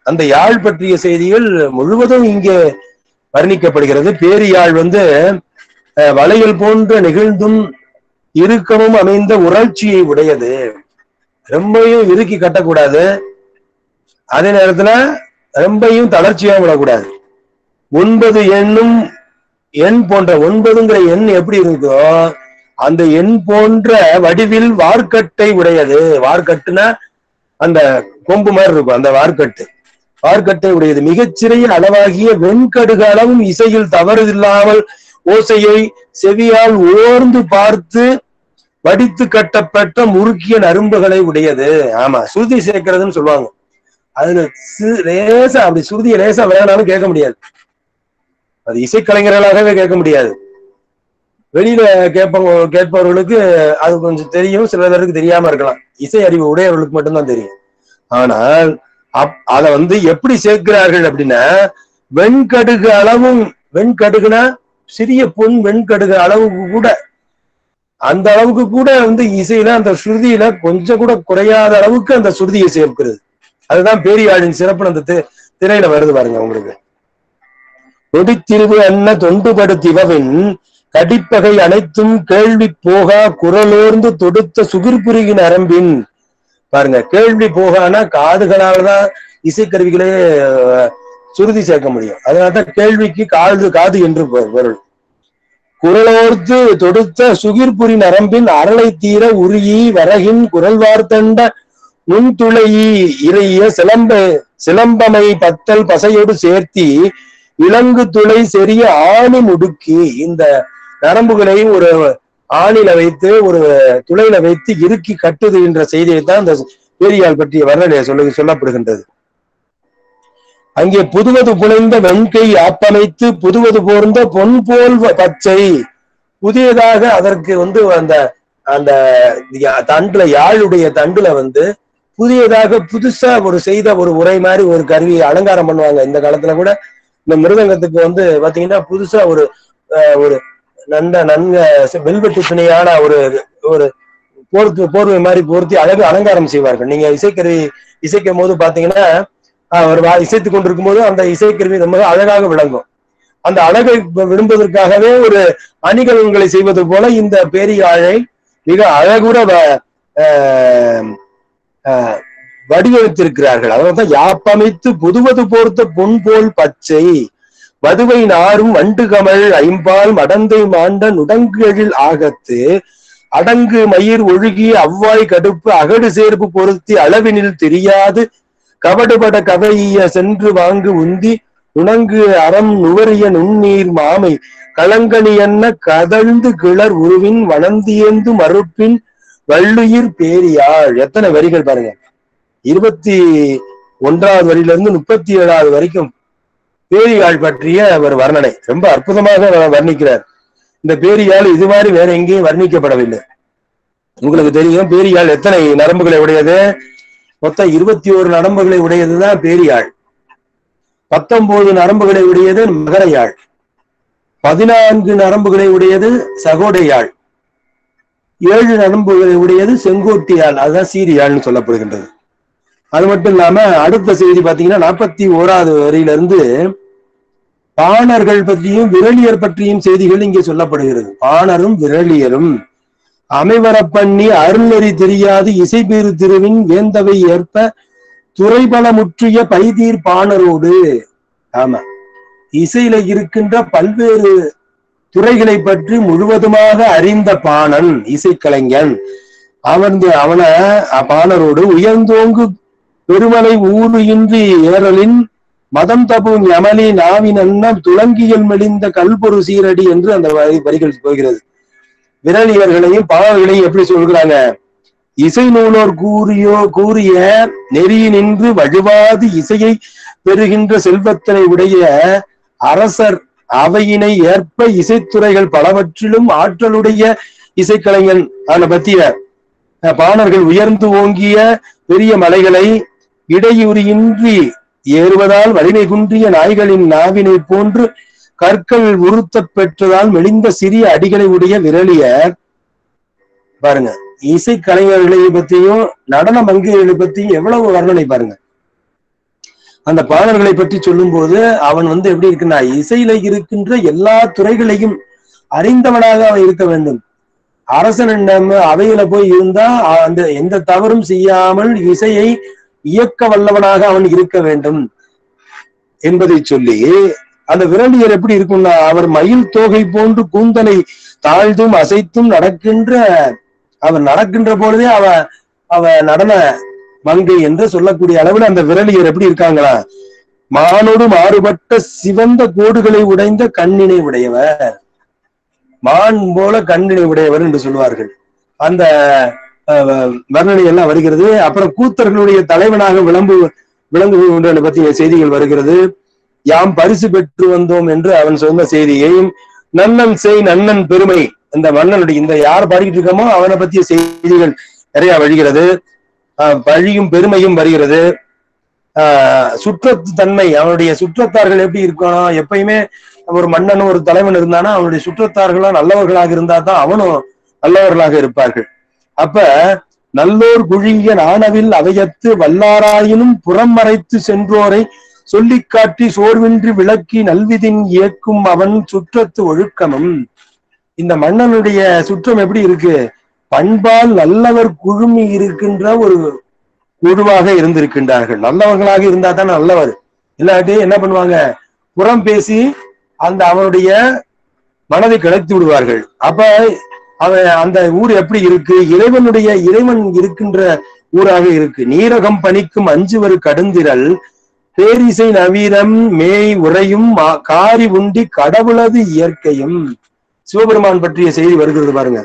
அந்த யாழ் பற்றிய செய்திகள் முழுவதும் இங்கே வர்ணிக்கப்படுகிறது பேரி யாழ் வந்து அஹ், வளையல் போன்ற நெகிழ்ந்தும் இறுக்கமும் அமைந்த உணர்ச்சியை உடையது ரொம்பவும் இறுக்கி கட்டக்கூடாது அதே நேரத்துல ரொம்பையும் தளர்ச்சியா விடக்கூடாது ஒன்பது எண்ணும் எண் போன்ற ஒன்பதுங்கிற எண் எப்படி இருக்கோ அந்த எண் போன்ற வடிவில் வார்க்கட்டை உடையது வார்க்கட்டுனா அந்த கொம்பு மாதிரி இருக்கும் அந்த வார்க்கட்டு வார்க்கட்டை உடையது மிகச்சிறிய அளவாகிய வெண்கடுகு அளவும் இசையில் தவறுதில்லாமல் ஓசையை செவியால் ஓர்ந்து பார்த்து வடித்து கட்டப்பட்ட முறுக்கிய நரும்புகளை உடையது ஆமா சுருதி சேர்க்கிறதுன்னு சொல்லுவாங்க அதுல சி- லேசா அப்படி சுருதியை லேசா வேணாலும் கேட்க முடியாது அது இசைக்கலைஞர்களாகவே கேட்க முடியாது வெளியில கேட்பவங்க கேட்பவர்களுக்கு அது கொஞ்சம் தெரியும் சில பேருக்கு தெரியாம இருக்கலாம் இசை அறிவு உடையவர்களுக்கு மட்டும்தான் தெரியும் ஆனால் அப் அத வந்து எப்படி சேர்க்கிறார்கள் அப்படின்னா வெண்கடுகு அளவும் வெண்கடுகுனா சிறிய பொன் வெண்கடுகு அளவுக்கு கூட அந்த அளவுக்கு கூட வந்து இசையில அந்த ஸ்ருதியில கொஞ்சம் கூட குறையாத அளவுக்கு அந்த சுருதியை சேர்க்கிறது அதுதான் பேரியாழின் சிறப்பு அந்த தி- திரையில வருது பாருங்க உங்களுக்கு நொடித்திருவு அன்ன தொண்டுபடுத்திவவின் கடிப்பகை அனைத்தும் கேள்வி போகா குரலோர்ந்து தொடுத்த சுகிர்புரியின் அரம்பின் பாருங்க கேள்வி போகானா காதுகளாலதான் இசைக்கருவிகளே அஹ், சுருதி சேர்க்க முடியும் அதனாலதான் கேள்விக்கு காது காது என்று பொ- பொருள் குரலோர்த்து தொடுத்த சுகிர்புரி நரம்பின் அரளை தீர உருகி வரகின் குரல் வார்த்தண்ட நுண்துளையி இறைய சிலம்ப சிலம்பமை பத்தல் பசையோடு சேர்த்தி இலங்கு துளை செறிய ஆணி முடுக்கி இந்த நரம்புகளை ஒரு ஆணில வைத்து ஒரு துளையில வைத்து இறுக்கி கட்டுது என்ற செய்தியை தான் இந்த பேரியால் பற்றிய வர்ணனை சொல்ல சொல்லப்படுகின்றது அங்கே புதுவது புனைந்த வெண்கை ஆப்பமைத்து புதுவது போர்ந்த பொன் போல் வ- பச்சை புதியதாக அதற்கு வந்து அந்த அந்த யா- தண்டுல யாழுடைய தண்டுல வந்து புதியதாக புதுசா ஒரு செய்த ஒரு உரை மாதிரி ஒரு கருவி அலங்காரம் பண்ணுவாங்க இந்த காலத்துல கூட இந்த மிருதங்கத்துக்கு வந்து பாத்தீங்கன்னா புதுசா ஒரு அஹ், ஒரு நன்ன நன்க வெல்வெட்டு துணையான ஒரு ஒரு போர்த்து போர்வை மாதிரி போர்த்தி அழகு அலங்காரம் செய்வார்கள் நீங்க இசைக்கருவி இசைக்கும் போது பாத்தீங்கன்னா ஆஹ், அவர் வா- இசைத்துக் கொண்டிருக்கும் போது அந்த இசைக்கருவி ரொம்ப அழகாக விளங்கும் அந்த அழகை வி- விரும்புவதற்காகவே ஒரு அணிகலன்களை செய்வது போல இந்த பேரியாழை மிக அழகுற வ- ஆஹ், ஆஹ், வடிவமைத்திருக்கிறார்கள் அதான் யாப்பமைத்து புதுவது போர்த்த பொன் போல் பச்சை வதுவை நாரும் வண்டு கமழ் ஐம்பால் மடந்தை மாண்ட நுடங்குகளில் ஆகத்து அடங்கு மயிர் ஒழுகி அவ்வாய் கடுப்பு அகடு சேர்ப்பு பொருத்தி அளவினில் தெரியாது கவடுபட கவைய சென்று வாங்கு உந்தி நுணங்கு அறம் நுவறிய நுண்ணீர் மாமை களங்கனி என்ன கதழ்ந்து கிளர் உருவின் வனந்தியந்து மறுப்பின் வள்ளுயிர் பேரியாள் எத்தனை வரிகள் பாருங்க இருபத்தி ஒன்றாவது வரியிலிருந்து முப்பத்தி ஏழாவது வரைக்கும் பேரியாழ் பற்றிய ஒரு வர்ணனை ரொம்ப அற்புதமாக அவர் வர்ணிக்கிறார் இந்த பேரியாழ் இது மாதிரி வேற எங்கேயும் வர்ணிக்கப்படவில்லை உங்களுக்கு தெரியும் பேரியாழ் எத்தனை நரம்புகளை உடையது மொத்தம் இருபத்தி ஓரு நரம்புகளை உடையதுதான் பேரியாழ் பத்தொன்பது நரம்புகளை உடையது மகரையாழ் பதினான்கு நரம்புகளை உடையது சகோடையாழ் ஏழு நரம்புகளை உடையது செங்கோட்டியாழ் அதுதான் சீரியாழ்னு சொல்லப்படுகின்றது அது மட்டும் இல்லாம அடுத்த செய்தி பாத்தீங்கன்னா நாற்பத்தி ஓராவது வரியிலிருந்து பாணர்கள் பற்றியும் விரலியர் பற்றியும் செய்திகள் இங்கே சொல்லப்படுகிறது பாணரும் விரலியரும் அமைவரப் பண்ணி அருள்நெறி தெரியாது இசைபீறு திருவின் வேந்தவை ஏற்ப துறைபல முற்றிய பைதீர் பாணரோடு ஆமா இசையில இருக்கின்ற பல்வேறு துறைகளை பற்றி முழுவதுமாக அறிந்த பாணன் இசைக்கலைஞன் அவன் அவன பாணரோடு உயர்ந்தோங்கு பெருமலை ஊறு இன்றி ஏறலின் மதம் தபு யமலி நாவின் அன்னம் துளங்கியல் மெலிந்த கல்பொரு சீரடி என்று அந்த வரி வரிகள் போகிறது விரலியர்களையும் பாவர்களையும் எப்படி சொல்கிறாங்க இசை நூலோர் கூறியோ கூறிய நெறியினின்று வழுவாது இசையை பெறுகின்ற செல்வத்தினை உடைய அரசர் அவையினை ஏற்ப இசைத்துறைகள் பலவற்றிலும் ஆற்றலுடைய இசைக்கலைஞன் அதை பத்திய அஹ், பாணர்கள் உயர்ந்து ஓங்கிய பெரிய மலைகளை இடையூறியின்றி ஏறுவதால் வலிமை குன்றிய நாய்களின் நாவினை போன்று கற்கள் உறுத்தப் பெற்றதால் மெலிந்த சிறிய அடிகளை உடைய விரலியர் பாருங்க இசை கலைஞர்களை பத்தியும் நடன மங்கைகளை பத்தியும் எவ்வளவு வர்ணனை பாருங்க அந்த பாடல்களை பற்றி சொல்லும்போது அவன் வந்து எப்படி இருக்குன்னா இசையில இருக்கின்ற எல்லா துறைகளையும் அறிந்தவனாக அவன் இருக்க வேண்டும் அரசனிடம் அவையில போய் இருந்தா அந்த எந்த தவறும் செய்யாமல் இசையை இயக்க வல்லவனாக அவன் இருக்க வேண்டும் என்பதை சொல்லி அந்த விரலியர் எப்படி இருக்கும்னா அவர் மயில் தோகை போன்று கூந்தலை தாழ்ந்தும் அசைத்தும் நடக்கின்ற அவர் நடக்கின்ற பொழுதே அவ அவ நடன மங்கை என்று சொல்லக்கூடிய அளவில் அந்த விரலியர் எப்படி இருக்காங்களா மானோடு மாறுபட்ட சிவந்த கோடுகளை உடைந்த கண்ணினை உடையவர் மான் போல கண்ணினை உடையவர் என்று சொல்வார்கள் அந்த வர்ணனை எல்லாம் வருகிறது அப்புறம் கூத்தர்களுடைய தலைவனாக விளம்பு விளங்குகின்ற பற்றிய செய்திகள் வருகிறது யாம் பரிசு பெற்று வந்தோம் என்று அவன் சொன்ன செய்தியையும் நன்னன் செய் நன்னன் பெருமை இந்த மன்னனுடைய இந்த யார் பாடிக்கிட்டு இருக்கமோ அவனை பற்றிய செய்திகள் நிறைய வருகிறது பழியும் பெருமையும் வருகிறது ஆஹ் சுற்றத்து தன்மை அவனுடைய சுற்றத்தார்கள் எப்படி இருக்கணும் எப்பயுமே ஒரு மன்னனும் ஒரு தலைவன் இருந்தானா அவனுடைய சுற்றத்தார்களும் நல்லவர்களாக இருந்தா தான் அவனும் நல்லவர்களாக இருப்பார்கள் அப்ப நல்லோர் குழிய நாணவில் அவையத்து வல்லாராயினும் புறம் மறைத்து சென்றோரை சொல்லி காட்டி சோர்வின்றி விளக்கி நல்விதின் இயக்கும் அவன் சுற்றத்து ஒழுக்கமும் இந்த மன்னனுடைய சுற்றம் எப்படி இருக்கு பண்பால் நல்லவர் குழுமி இருக்கின்ற ஒரு குழுவாக இருந்திருக்கின்றார்கள் நல்லவர்களாக இருந்தா தான் நல்லவர் இல்லாட்டி என்ன பண்ணுவாங்க புறம் பேசி அந்த அவனுடைய மனதை கிளத்தி விடுவார்கள் அப்ப அவன் அந்த ஊர் எப்படி இருக்கு இறைவனுடைய இறைவன் இருக்கின்ற ஊராக இருக்கு நீரகம் பணிக்கும் அஞ்சுவர் கடுந்திரல் பேரிசை நவீனம் மேய் உரையும் காரி உண்டி கடவுளது இயற்கையும் சிவபெருமான் பற்றிய செய்தி வருகிறது பாருங்க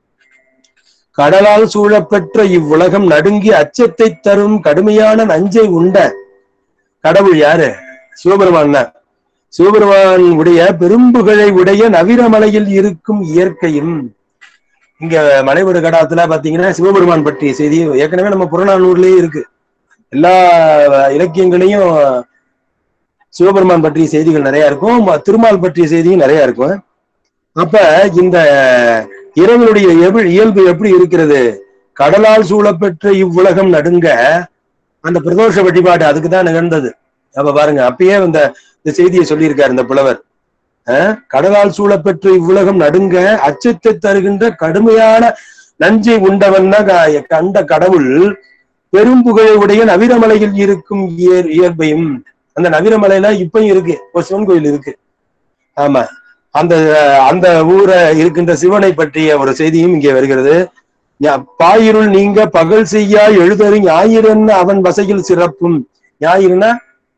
கடலால் சூழப்பெற்ற இவ்வுலகம் நடுங்கி அச்சத்தை தரும் கடுமையான நஞ்சை உண்ட கடவுள் யாரு சிவபெருமான் தான் சிவபெருமான் உடைய பெரும்புகளை உடைய நவீனமலையில் இருக்கும் இயற்கையும் இங்க மலைவடு கடாத்துல பாத்தீங்கன்னா சிவபெருமான் பற்றிய செய்தி ஏற்கனவே நம்ம புறநானூர்லயே இருக்கு எல்லா இலக்கியங்களையும் சிவபெருமான் பற்றிய செய்திகள் நிறைய இருக்கும் திருமால் பற்றிய செய்தியும் நிறைய இருக்கும் அப்ப இந்த இறைவனுடைய இயல்பு எப்படி இருக்கிறது கடலால் சூழப்பெற்ற இவ்வுலகம் நடுங்க அந்த பிரதோஷ வழிபாடு அதுக்குதான் நிகழ்ந்தது அப்ப பாருங்க அப்பயே இந்த இந்த செய்தியை சொல்லியிருக்காரு இந்த புலவர் கடலால் சூழப்பெற்ற இவ்வுலகம் நடுங்க அச்சத்தை தருகின்ற கடுமையான நஞ்சை உண்டவன் கண்ட கடவுள் பெரும்புகழை உடைய நவீனமலையில் இருக்கும் இயற் இயல்பையும் அந்த நவீனமலையில இப்பயும் இருக்கு ஒரு சிவன் கோயில் இருக்கு ஆமா அந்த அந்த ஊரை இருக்கின்ற சிவனை பற்றிய ஒரு செய்தியும் இங்கே வருகிறது பாயிருள் நீங்க பகல் செய்யா எழுதறி ஞாயிறன் அவன் வசையில் சிறப்பும் ஞாயிறுனா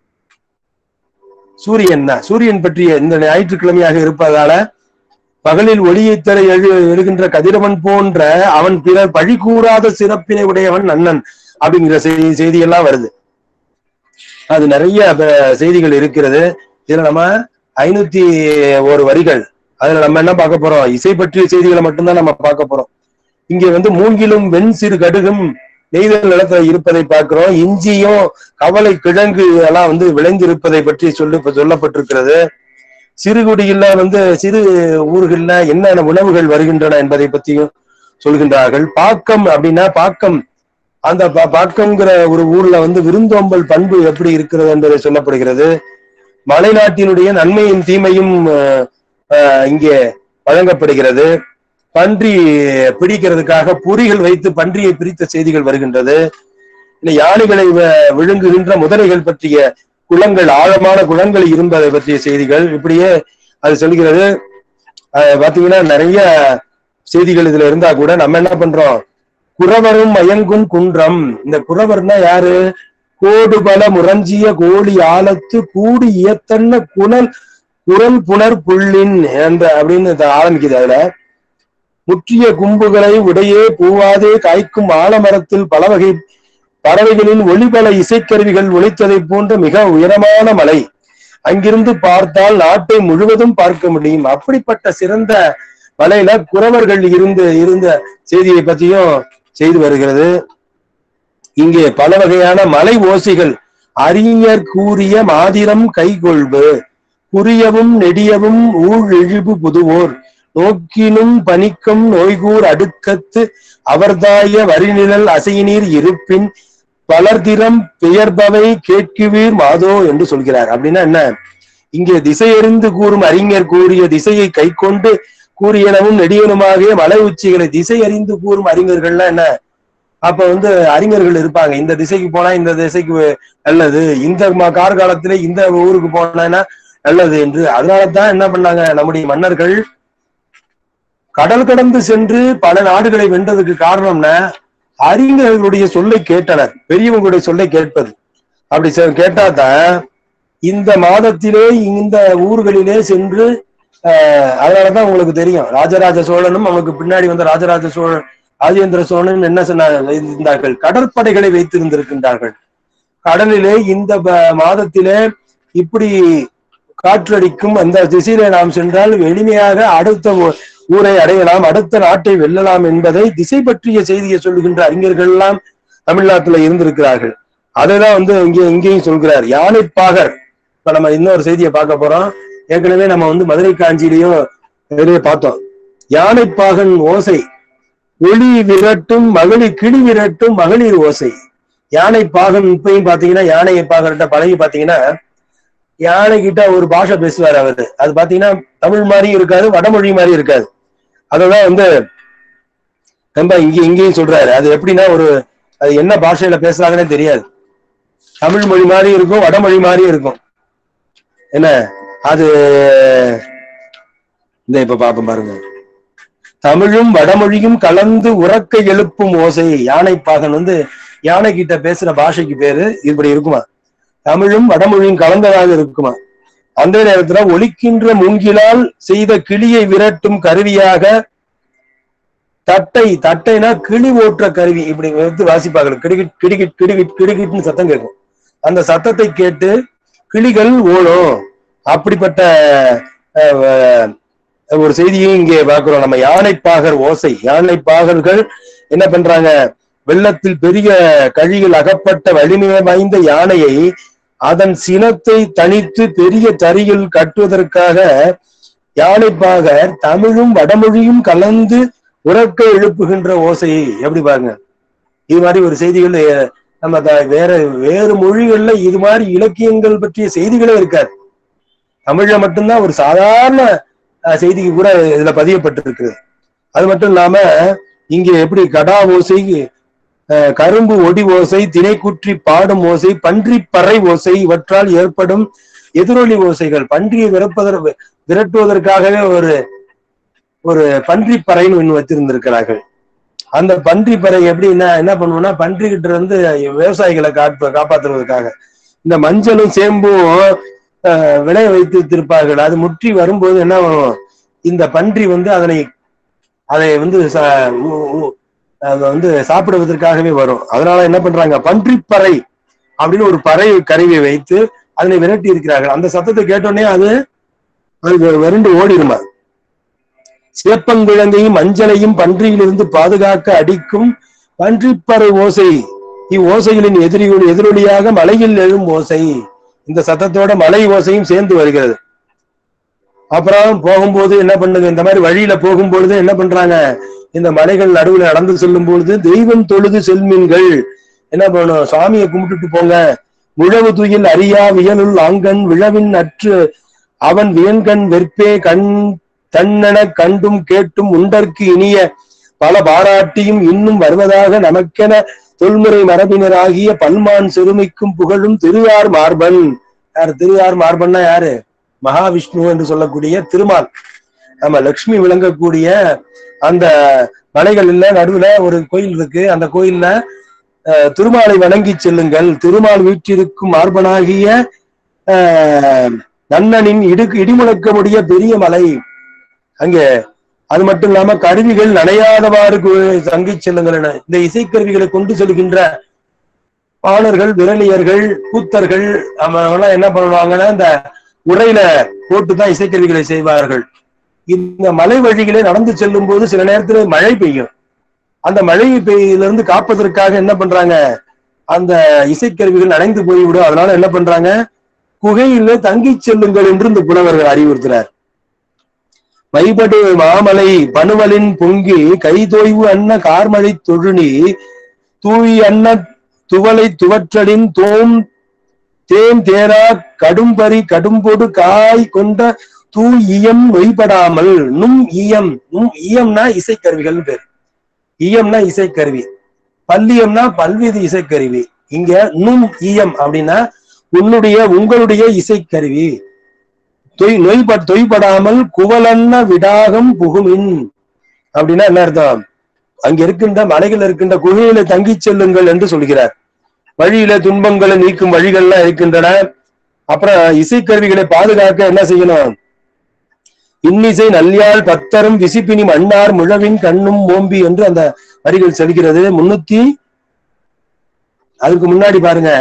சூரியன் தான் சூரியன் பற்றிய இந்த ஞாயிற்றுக்கிழமையாக இருப்பதால பகலில் ஒளியை தர எழு எழுகின்ற கதிரவன் போன்ற அவன் பிறர் பழி கூறாத சிறப்பினை உடையவன் நன்னன் அப்படிங்கிற செய்தி செய்தி எல்லாம் வருது அது நிறைய செய்திகள் இருக்கிறது இதுல நம்ம ஐநூத்தி ஒரு வரிகள் அதுல நம்ம என்ன பார்க்க போறோம் இசை பற்றிய செய்திகளை மட்டும்தான் நம்ம பார்க்க போறோம் இங்க வந்து மூங்கிலும் வெண் சிறு கடுகும் நெய்தல் நிலத்துல இருப்பதை பார்க்கிறோம் இஞ்சியும் கவலை கிழங்கு எல்லாம் வந்து விளைந்து இருப்பதை பற்றி சொல்லு சொல்லப்பட்டிருக்கிறது சிறுகுடியில வந்து சிறு ஊர்கள்ல என்னென்ன உணவுகள் வருகின்றன என்பதை பற்றியும் சொல்கின்றார்கள் பாக்கம் அப்படின்னா பாக்கம் அந்த பாக்கம்ங்கிற ஒரு ஊர்ல வந்து விருந்தோம்பல் பண்பு எப்படி இருக்கிறது என்பதை சொல்லப்படுகிறது மலைநாட்டினுடைய நன்மையும் தீமையும் இங்கே வழங்கப்படுகிறது பன்றி பிடிக்கிறதுக்காக பொறிகள் வைத்து பன்றியை பிரித்த செய்திகள் வருகின்றது இல்லை யானைகளை விழுங்குகின்ற முதலைகள் பற்றிய குளங்கள் ஆழமான குளங்கள் இருப்பதை பற்றிய செய்திகள் இப்படியே அது சொல்கிறது பாத்தீங்கன்னா நிறைய செய்திகள் இதுல இருந்தா கூட நம்ம என்ன பண்றோம் குறவரும் மயங்கும் குன்றம் இந்த குறவர்னா யாரு கோடு பல முரஞ்சிய கோழி ஆலத்து கூடி இயத்தன்ன குணல் குரல் புனர் புள்ளின் என்ற அப்படின்னு ஆரம்பிக்குது அதுல முற்றிய கும்புகளை உடையே பூவாதே காய்க்கும் ஆலமரத்தில் பல வகை பறவைகளின் ஒளிபல இசைக்கருவிகள் ஒழித்ததை போன்ற மிக உயரமான மலை அங்கிருந்து பார்த்தால் நாட்டை முழுவதும் பார்க்க முடியும் அப்படிப்பட்ட சிறந்த மலையில குறவர்கள் இருந்து இருந்த செய்தியை பற்றியும் செய்து வருகிறது இங்கே பல வகையான மலை ஓசைகள் அறிஞர் கூறிய மாதிரம் கைகொள்வு குறியவும் நெடியவும் ஊழ் இழிவு புதுவோர் நோக்கினும் பனிக்கும் நோய்கூர் அடுக்கத்து அவர்தாய வரிநிழல் அசைநீர் இருப்பின் பலர்திறம் பெயர்பவை கேட்குவீர் மாதோ என்று சொல்கிறார் அப்படின்னா என்ன இங்கே திசையறிந்து கூறும் அறிஞர் கூறிய திசையை கை கொண்டு கூறியனவும் நெடியனுமாகிய மலை உச்சிகளை திசை அறிந்து கூறும் அறிஞர்கள்லாம் என்ன அப்ப வந்து அறிஞர்கள் இருப்பாங்க இந்த திசைக்கு போனா இந்த திசைக்கு நல்லது இந்த ம- கார்காலத்துல இந்த ஊருக்கு போனா நல்லது என்று அதனாலதான் என்ன பண்ணாங்க நம்முடைய மன்னர்கள் கடல் கடந்து சென்று பல நாடுகளை வென்றதுக்கு காரணம்னா அறிஞர்களுடைய சொல்லை கேட்டனர் பெரியவங்களுடைய சொல்லை கேட்பது அப்படி செ- கேட்டாதான் இந்த மாதத்திலே இந்த ஊர்களிலே சென்று ஆஹ் அதனாலதான் உங்களுக்கு தெரியும் ராஜராஜ சோழனும் அவனுக்கு பின்னாடி வந்த ராஜராஜ சோழன் ராஜேந்திர சோழன் என்ன சொன்னார் இருந்தார்கள் கடற்படைகளை வைத்திருந்திருக்கின்றார்கள் கடலிலே இந்த ப- மாதத்திலே இப்படி காற்றடிக்கும் அந்த திசையிலே நாம் சென்றால் எளிமையாக அடுத்த ஊ- ஊரை அடையலாம் அடுத்த நாட்டை வெல்லலாம் என்பதை திசை பற்றிய செய்தியை சொல்லுகின்ற அறிஞர்கள் எல்லாம் தமிழ்நாட்டுல இருந்திருக்கிறார்கள் அதைதான் வந்து இங்கே இங்கேயும் சொல்கிறார் யானைப்பாகர் இப்ப நம்ம இன்னொரு செய்தியை பார்க்க போறோம் ஏற்கனவே நம்ம வந்து மதுரை காஞ்சியிலையும் இதுலயே பார்த்தோம் யானைப்பாகன் ஓசை ஒளி விரட்டும் மகளிர் கிளி விரட்டும் மகளிர் ஓசை யானை பாகன் இப்பயும் பாத்தீங்கன்னா யானையை பாகன்கிட்ட பழகி பாத்தீங்கன்னா யானை கிட்ட ஒரு பாஷை பேசுவார் அவரு அது பாத்தீங்கன்னா தமிழ் மாதிரி இருக்காது வடமொழி மாதிரி இருக்காது அததான் வந்து ரொம்ப இங்க இங்கேயும் சொல்றாரு அது எப்படின்னா ஒரு அது என்ன பாஷையில பேசுறாங்கன்னே தெரியாது தமிழ் மொழி மாதிரி இருக்கும் வடமொழி மாதிரி இருக்கும் என்ன அது இந்த இப்ப பாப்போம் பாருங்க தமிழும் வடமொழியும் கலந்து உறக்க எழுப்பும் ஓசை யானை பாகன் வந்து யானை கிட்ட பேசுற பாஷைக்கு பேரு இப்படி இருக்குமா தமிழும் வடமொழியும் கலந்ததாக இருக்குமா அந்த நேரத்துல ஒலிக்கின்ற மூங்கிலால் செய்த கிளியை விரட்டும் கருவியாக தட்டை தட்டைனா கிளி ஓட்டுற கருவி இப்படி எடுத்து வாசிப்பாங்க கிடுகிட் கிடுகிட் கிடுகிட் கிடுகிட்னு சத்தம் கேட்கும் அந்த சத்தத்தை கேட்டு கிளிகள் ஓடும் அப்படிப்பட்ட அஹ், அஹ், ஒரு செய்தியும் இங்கே பார்க்கிறோம் நம்ம யானைப்பாகர் ஓசை யானைப்பாகர்கள் என்ன பண்றாங்க வெள்ளத்தில் பெரிய கழியில் அகப்பட்ட வலிமை வாய்ந்த யானையை அதன் சினத்தை தணித்து பெரிய தறியில் கட்டுவதற்காக யானைப்பாகர் தமிழும் வடமொழியும் கலந்து உறக்க எழுப்புகின்ற ஓசையை எப்படி பாருங்க இது மாதிரி ஒரு செய்திகள் அஹ், நம்ம த- வேற வேறு மொழிகள்ல இது மாதிரி இலக்கியங்கள் பற்றிய செய்திகளே இருக்காது தமிழ்ல மட்டும்தான் ஒரு சாதாரண அஹ், செய்திக்கு கூட இதுல பதியப்பட்டிருக்குது அது மட்டும் இல்லாம இங்க எப்படி கடா ஓசை அஹ், கரும்பு ஒடி ஓசை திணைக்குற்றி பாடும் ஓசை பன்றி பறை ஓசை இவற்றால் ஏற்படும் எதிரொலி ஓசைகள் பன்றியை விரப்பதற்கு விரட்டுவதற்காகவே ஒரு ஒரு பன்றி பறைன்னு ஒண்ணு வச்சிருந்திருக்கிறார்கள் அந்த பன்றி பறை எப்படின்னா என்ன பண்ணுவோம்னா பன்றி கிட்ட இருந்து விவசாயிகளை காப்ப காப்பாத்துறதுக்காக இந்த மஞ்சளும் சேம்பும் அஹ், விளைய வைத்திருப்பார்கள் அது முற்றி வரும்போது என்ன பண்ணும் இந்த பன்றி வந்து அதனை அதை வந்து ச- உ- உ- அதை வந்து சாப்பிடுவதற்காகவே வரும் அதனால என்ன பண்றாங்க பன்றிப்பறை அப்படின்னு ஒரு பறை கருவியை வைத்து அதனை விரட்டி இருக்கிறார்கள் அந்த சத்தத்தை கேட்டோடனே அது அது விரண்டு ஓடிடுமா சேப்பங்கிழங்கையும் மஞ்சளையும் பன்றியிலிருந்து பாதுகாக்க அடிக்கும் பன்றிப்பறை ஓசை இவ்வோசைகளின் எதிரிகள் எதிரொலியாக மலையில் எழும் ஓசை இந்த சத்தத்தோட மலை ஓசையும் சேர்ந்து வருகிறது அப்புறம் போகும்போது என்ன பண்ணுங்க இந்த மாதிரி வழியில போகும்பொழுது என்ன பண்றாங்க இந்த மலைகள் நடுவுல நடந்து செல்லும் பொழுது தெய்வம் தொழுது செல்மீன்கள் என்ன பண்ணணும் சுவாமியை கும்பிட்டுட்டு போங்க முழவு துயில் அறியா வியலுள் ஆங்கன் விழவின் அற்று அவன் வியன்கண் வெற்பே கண் தன்னென கண்டும் கேட்டும் உண்டற்கு இனிய பல பாராட்டியும் இன்னும் வருவதாக நமக்கென தொல்முறை மரபினராகிய பல்மான் சிறுமிக்கும் புகழும் திருவார் மார்பன் யார் திருவார் மார்பன்னா யாரு மகாவிஷ்ணு என்று சொல்லக்கூடிய திருமால் நம்ம லக்ஷ்மி விளங்கக்கூடிய அந்த மலைகள்ல நடுவுல ஒரு கோயில் இருக்கு அந்த கோயில்ல அஹ், திருமாலை வணங்கி செல்லுங்கள் திருமால் வீற்றிருக்கும் மார்பனாகிய அஹ், நன்னனின் இடு இடிமுழக்கமுடைய பெரிய மலை அங்கே அது மட்டும் இல்லாம கருவிகள் நனையாதவாறு கு- தங்கிச் செல்லுங்கள் என இந்த இசைக்கருவிகளை கொண்டு செல்கின்ற பாணர்கள் விரலியர்கள் கூத்தர்கள் அவங்கெல்லாம் என்ன பண்ணுவாங்கன்னா இந்த உரையில போட்டுதான் இசைக்கருவிகளை செய்வார்கள் இந்த மலை வழிகளே நடந்து செல்லும் போது சில நேரத்துல மழை பெய்யும் அந்த மழை பெய்யிலிருந்து காப்பதற்காக என்ன பண்றாங்க அந்த இசைக்கருவிகள் நனைந்து போய்விடும் அதனால என்ன பண்றாங்க குகையில தங்கிச் செல்லுங்கள் என்று இந்த புலவர்கள் அறிவுறுத்துறார் வைபடு மாமலை பனுவலின் பொங்கி கைதோய்வு அன்ன கார்மழை தொழுநி தூய் அன்ன துவலை துவற்றலின் தோம் தேன் தேரா கடும்பரி கடும்பொடு காய் கொண்ட தூ இயம் நொய்படாமல் நும் இயம் நும் இயம்னா இசைக்கருவிகள் பேர் இயம்னா இசைக்கருவி பல்லியம்னா பல்வேறு இசைக்கருவி இங்க நும் இயம் அப்படின்னா உன்னுடைய உங்களுடைய இசைக்கருவி தொய் நொய்ப தொய்படாமல் குவலன்ன விடாகம் புகுமின் அப்படின்னா என்ன அர்த்தம் அங்க இருக்கின்ற மலைகள் இருக்கின்ற குகையில தங்கிச் செல்லுங்கள் என்று சொல்கிறார் வழியில துன்பங்களை நீக்கும் வழிகள்லாம் இருக்கின்றன அப்புறம் இசைக்கருவிகளை பாதுகாக்க என்ன செய்யணும் இன்னிசை நல்யாள் பத்தரும் விசிப்பினி மன்னார் முழவின் கண்ணும் ஓம்பி என்று அந்த வரிகள் செல்கிறது முன்னூத்தி அதுக்கு முன்னாடி பாருங்க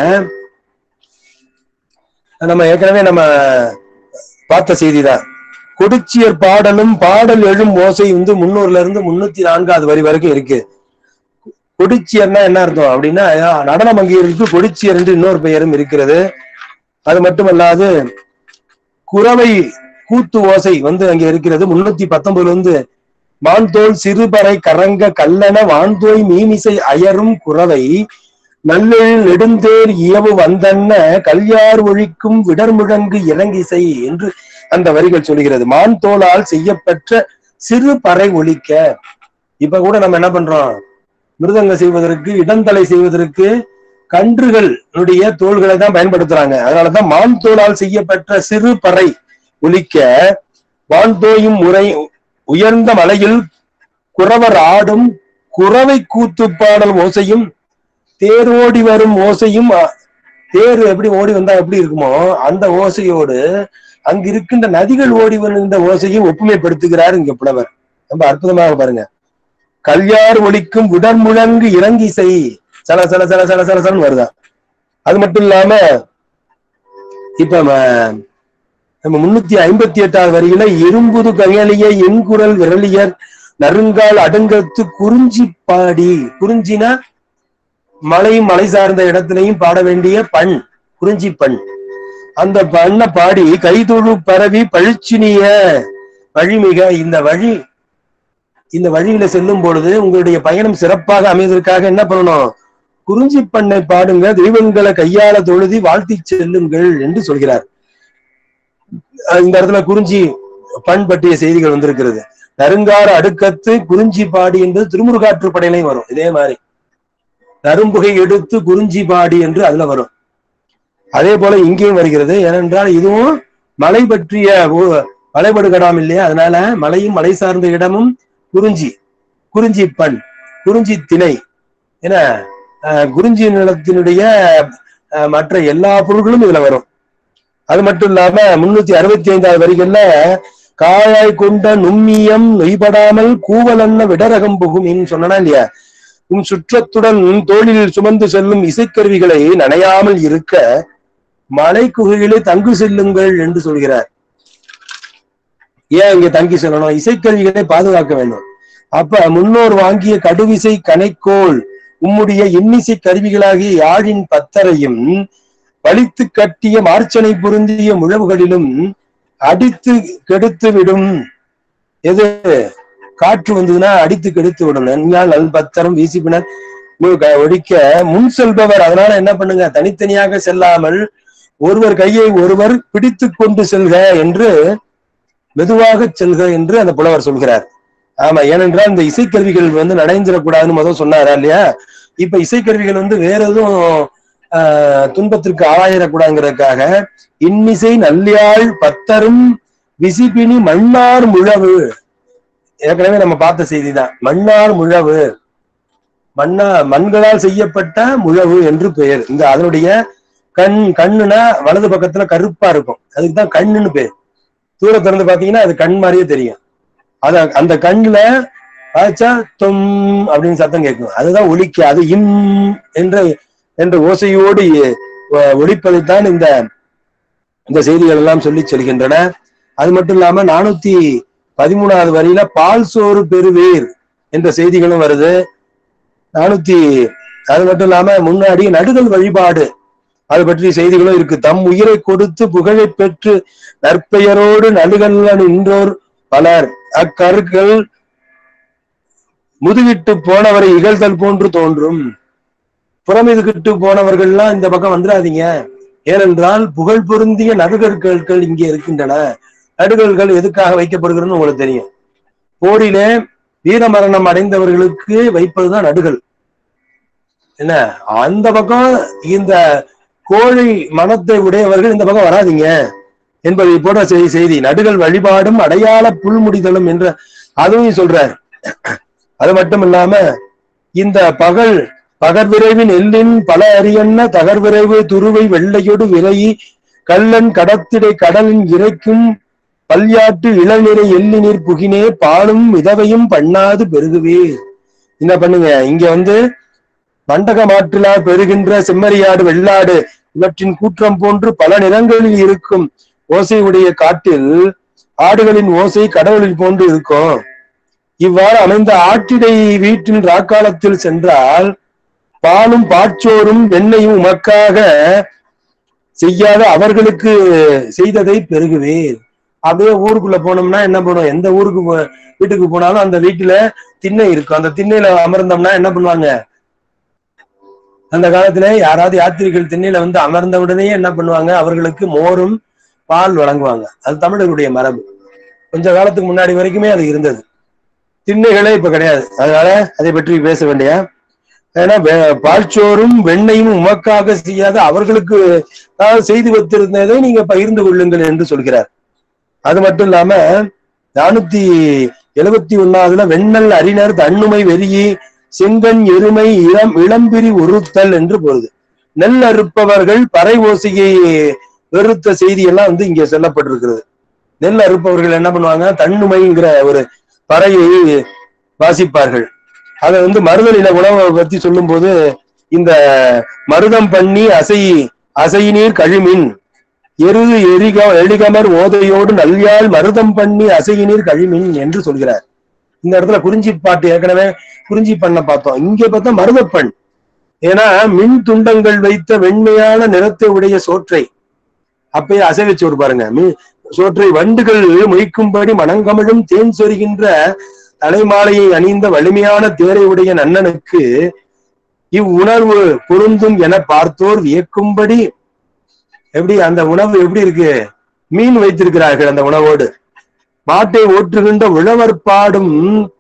நம்ம ஏற்கனவே நம்ம பார்த்த செய்திதான் கொடுச்சியர் பாடலும் பாடல் எழும் ஓசை வந்து முன்னூறுல இருந்து முன்னூத்தி நான்காவது வரி வரைக்கும் இருக்கு கொடிச்சியர்னா என்ன அர்த்தம் அப்படின்னா நடன மங்கையருக்கு கொடிச்சியர் என்று இன்னொரு பெயரும் இருக்கிறது அது மட்டுமல்லாது குறவை கூத்து ஓசை வந்து அங்க இருக்கிறது முன்னூத்தி பத்தொன்பதுல இருந்து மான்தோல் சிறுபறை கரங்க கல்லன வான்தோய் மீமிசை அயரும் குறவை நல்லெழில் நெடுந்தேர் இயவு வந்தன்ன கல்யார் ஒழிக்கும் விடர்முழங்கு இறங்கிசை என்று அந்த வரிகள் சொல்கிறது மான் தோலால் செய்யப்பெற்ற சிறு பறை ஒலிக்க இப்ப கூட நம்ம என்ன பண்றோம் மிருதங்க செய்வதற்கு இடந்தலை செய்வதற்கு கன்றுகளுடைய தோள்களை தான் பயன்படுத்துறாங்க அதனாலதான் மான் தோலால் செய்யப்பெற்ற சிறு பறை ஒலிக்க வான்தோயும் முறை உயர்ந்த மலையில் குறவர் ஆடும் குறவை கூத்து பாடல் ஓசையும் தேரோடி வரும் ஓசையும் அ- தேர் எப்படி ஓடி வந்தா எப்படி இருக்குமோ அந்த ஓசையோடு அங்க இருக்கின்ற நதிகள் ஓடி வருகின்ற ஓசையும் ஒப்புமைப்படுத்துகிறார் இங்க புலவர் ரொம்ப அற்புதமாக பாருங்க கல்யார் ஒலிக்கும் உடன்முழங்கு இறங்கிசை சல சல சல சல சல சலன்னு வருதா அது மட்டும் இல்லாம இப்ப ம- நம்ம முன்னூத்தி ஐம்பத்தி எட்டாவது வரியில இரும்புது கயலிய எண்குரல் விரலியர் நறுங்கால் அடுங்கத்து குறிஞ்சி பாடி குறிஞ்சினா மலையும் மலை சார்ந்த இடத்திலையும் பாட வேண்டிய பண் குறிஞ்சி பண் அந்த பண்ணை பாடி கைதொழு பரவி பழிச்சினிய வழிமிக இந்த வழி இந்த வழியில செல்லும் பொழுது உங்களுடைய பயணம் சிறப்பாக அமைவதற்காக என்ன பண்ணணும் குறிஞ்சி பண்ணை பாடுங்க தெய்வங்களை கையால தொழுதி வாழ்த்தி செல்லுங்கள் என்று சொல்கிறார் அஹ் இந்த இடத்துல குறிஞ்சி பண் பற்றிய செய்திகள் வந்திருக்கிறது நறுங்கார அடுக்கத்து குறிஞ்சி பாடி என்பது திருமுருகாற்று படையிலையும் வரும் இதே மாதிரி நரும்புகை எடுத்து குறிஞ்சி பாடி என்று அதுல வரும் அதே போல இங்கேயும் வருகிறது ஏனென்றால் இதுவும் மலை பற்றிய ஊ- மலைபடுகடாம் இல்லையா அதனால மலையும் மலை சார்ந்த இடமும் குறிஞ்சி குறிஞ்சி பண் குறிஞ்சி திணை என அஹ், குறிஞ்சி நிலத்தினுடைய அஹ், மற்ற எல்லா பொருள்களும் இதுல வரும் அது மட்டும் இல்லாம முன்னூத்தி அறுபத்தி ஐந்தாவது வரிகள்ல காயாய் கொண்ட நுண்ணியம் நொய்படாமல் கூவலன்ன விடரகம் புகும் சொன்னா இல்லையா உம் சுற்றத்துடன் தோளில் சுமந்து செல்லும் இசைக்கருவிகளை நனையாமல் இருக்க மலை குகையிலே தங்கு செல்லுங்கள் என்று சொல்கிறார் ஏன் இங்க தங்கி செல்லணும் இசைக்கருவிகளை பாதுகாக்க வேண்டும் அப்ப முன்னோர் வாங்கிய கடுவிசை கனைக்கோள் உம்முடைய இன்னிசை கருவிகளாகிய யாழின் பத்தரையும் வலித்து கட்டிய மார்ச்சனை பொருந்திய முழவுகளிலும் அடித்து கெடுத்து விடும் எது காற்று வந்ததுன்னா அடித்து கெடுத்து விடும் நன்னால் நல் பத்தரம் வீசிப்பினர் மு- க- ஒழிக்க முன் செல்பவர் அதனால என்ன பண்ணுங்க தனித்தனியாக செல்லாமல் ஒருவர் கையை ஒருவர் பிடித்து கொண்டு செல்க என்று மெதுவாக செல்க என்று அந்த புலவர் சொல்கிறார் ஆமா ஏனென்றால் இந்த இசைக்கருவிகள் வந்து நடைஞ்சிடக்கூடாதுன்னு முதல் சொன்னாரா இல்லையா இப்ப இசைக்கருவிகள் வந்து வேற எதுவும் ஆஹ், துன்பத்திற்கு ஆளாயிடக்கூடாதுங்கிறதுக்காக இன்னிசை நல்லியாழ் பத்தரும் விசிபினி மன்னார் முழவு ஏற்கனவே நம்ம பார்த்த செய்திதான் மன்னார் முழவு மண்ணா மண்களால் செய்யப்பட்ட முழவு என்று பெயர் இந்த அதனுடைய கண் கண்ணுனா வலது பக்கத்துல கருப்பா இருக்கும் அதுக்கு தான் கண்ணுன்னு பேர் தூரத்துல இருந்து பாத்தீங்கன்னா அது கண் மாதிரியே தெரியும் அத அந்த கண்ணுல ஆச்சா தொம் அப்படின்னு சத்தம் கேட்கும் அதுதான் ஒலிக்க அது இம் என்ற என்ற ஓசையோடு ஒ- ஒலிப்பதைத்தான் இந்த இந்த செய்திகள் எல்லாம் சொல்லி செல்கின்றன அது மட்டும் இல்லாம நானூத்தி பதிமூணாவது வரியில பால் சோறு பெறுவீர் என்ற செய்திகளும் வருது நானூத்தி அது மட்டும் இல்லாம முன்னாடி நடுதல் வழிபாடு அது பற்றிய செய்திகளும் இருக்கு தம் உயிரை கொடுத்து புகழை பெற்று நற்பெயரோடு நடுகல்ல நின்றோர் பலர் அக்கருக்கள் முதுகிட்டு போனவரை இகழ்தல் போன்று தோன்றும் புறமிதுகிட்டு போனவர்கள்லாம் இந்த பக்கம் வந்துடாதீங்க ஏனென்றால் புகழ் பொருந்திய நடுகற்கள் இங்கே இருக்கின்றன நடுகல்கள் எதுக்காக வைக்கப்படுகிறதுன்னு உங்களுக்கு தெரியும் போரிலே வீரமரணம் அடைந்தவர்களுக்கு வைப்பதுதான் நடுகள் என்ன அந்த பக்கம் இந்த கோழி மனத்தை உடையவர்கள் இந்த பக்கம் வராதீங்க என்பதை போன்ற செய்தி செய்தி நடுகள் வழிபாடும் அடையாள புல்முடிதலும் என்ற அதுவும் சொல்றார் அது மட்டும் இல்லாம இந்த பகல் பகர்விரைவின் எல்லின் பல அரியன்ன தகர்விரைவு துருவை வெள்ளையொடு விரையி கல்லன் கடத்திடை கடலின் இறைக்கும் பல்யாட்டு இளநிறை எள்ளி நீர் புகினே பாலும் மிதவையும் பண்ணாது பெருகுவே என்ன பண்ணுங்க இங்க வந்து மண்டக மாற்றிலா பெறுகின்ற செம்மறியாடு வெள்ளாடு இவற்றின் கூற்றம் போன்று பல நிறங்களில் இருக்கும் ஓசையுடைய காட்டில் ஆடுகளின் ஓசை கடவுளில் போன்று இருக்கும் இவ்வாறு அமைந்த ஆட்டிடை வீட்டின் ராக்காலத்தில் சென்றால் பாலும் பாச்சோரும் வெண்ணையும் உமக்காக செய்யாத அவர்களுக்கு செய்ததை பெருகுவேன் அப்படியே ஊருக்குள்ள போனோம்னா என்ன பண்ணுவோம் எந்த ஊருக்கு போ- வீட்டுக்கு போனாலும் அந்த வீட்டுல திண்ணை இருக்கும் அந்த திண்ணையில அமர்ந்தோம்னா என்ன பண்ணுவாங்க அந்த காலத்துல யாராவது யாத்திரிகள் திண்ணையில வந்து அமர்ந்த உடனே என்ன பண்ணுவாங்க அவர்களுக்கு மோரும் பால் வழங்குவாங்க அது தமிழர்களுடைய மரபு கொஞ்ச காலத்துக்கு முன்னாடி வரைக்குமே அது இருந்தது திண்ணைகளே இப்ப கிடையாது அதனால அதை பற்றி பேச வேண்டிய ஏன்னா வெ- பால்சோறும் வெண்ணையும் உமக்காக செய்யாத அவர்களுக்கு அதாவது செய்து வைத்திருந்ததை நீங்க பகிர்ந்து கொள்ளுங்கள் என்று சொல்கிறார் அது மட்டும் இல்லாம நானூத்தி எழுபத்தி ஒன்னாவதுல வெண்ணல் அறிஞர் தன்னுமை வெறியி செங்கன் எருமை இளம் இளம்பிரி ஒருத்தல் என்று போகுது நெல் அறுப்பவர்கள் பறை ஓசையை வெறுத்த செய்தி எல்லாம் வந்து இங்க சொல்லப்பட்டிருக்கிறது நெல் அறுப்பவர்கள் என்ன பண்ணுவாங்க தன்னுமைங்கிற ஒரு பறையை வாசிப்பார்கள் அதை வந்து மருதநில உணவை பத்தி சொல்லும்போது இந்த மருதம் பண்ணி அசை அசைநீர் கழிமின் எருது எரிக எளிகமர் ஓதையோடு நல்யாள் மருதம் பண்ணி அசையினீர் கழிமின் என்று சொல்கிறார் இந்த இடத்துல குறிஞ்சி பாட்டு ஏற்கனவே குறிஞ்சி பண்ண பார்த்தோம் இங்க பார்த்தா மருதப்பண் ஏன்னா மின் துண்டங்கள் வைத்த வெண்மையான நிறத்தை உடைய சோற்றை அப்பயே அசைவச்சு ஒரு பாருங்க மீ- சோற்றை வண்டுகள் மொய்க்கும்படி மணங்கமழும் தேன் சொரிகின்ற தலைமாலையை அணிந்த வலிமையான தேரை உடைய நன்னனுக்கு இவ்வுணர்வு பொருந்தும் என பார்த்தோர் வியக்கும்படி எப்படி அந்த உணவு எப்படி இருக்கு மீன் வைத்திருக்கிறார்கள் அந்த உணவோடு மாட்டை ஓட்டுகின்ற உழவர் பாடும்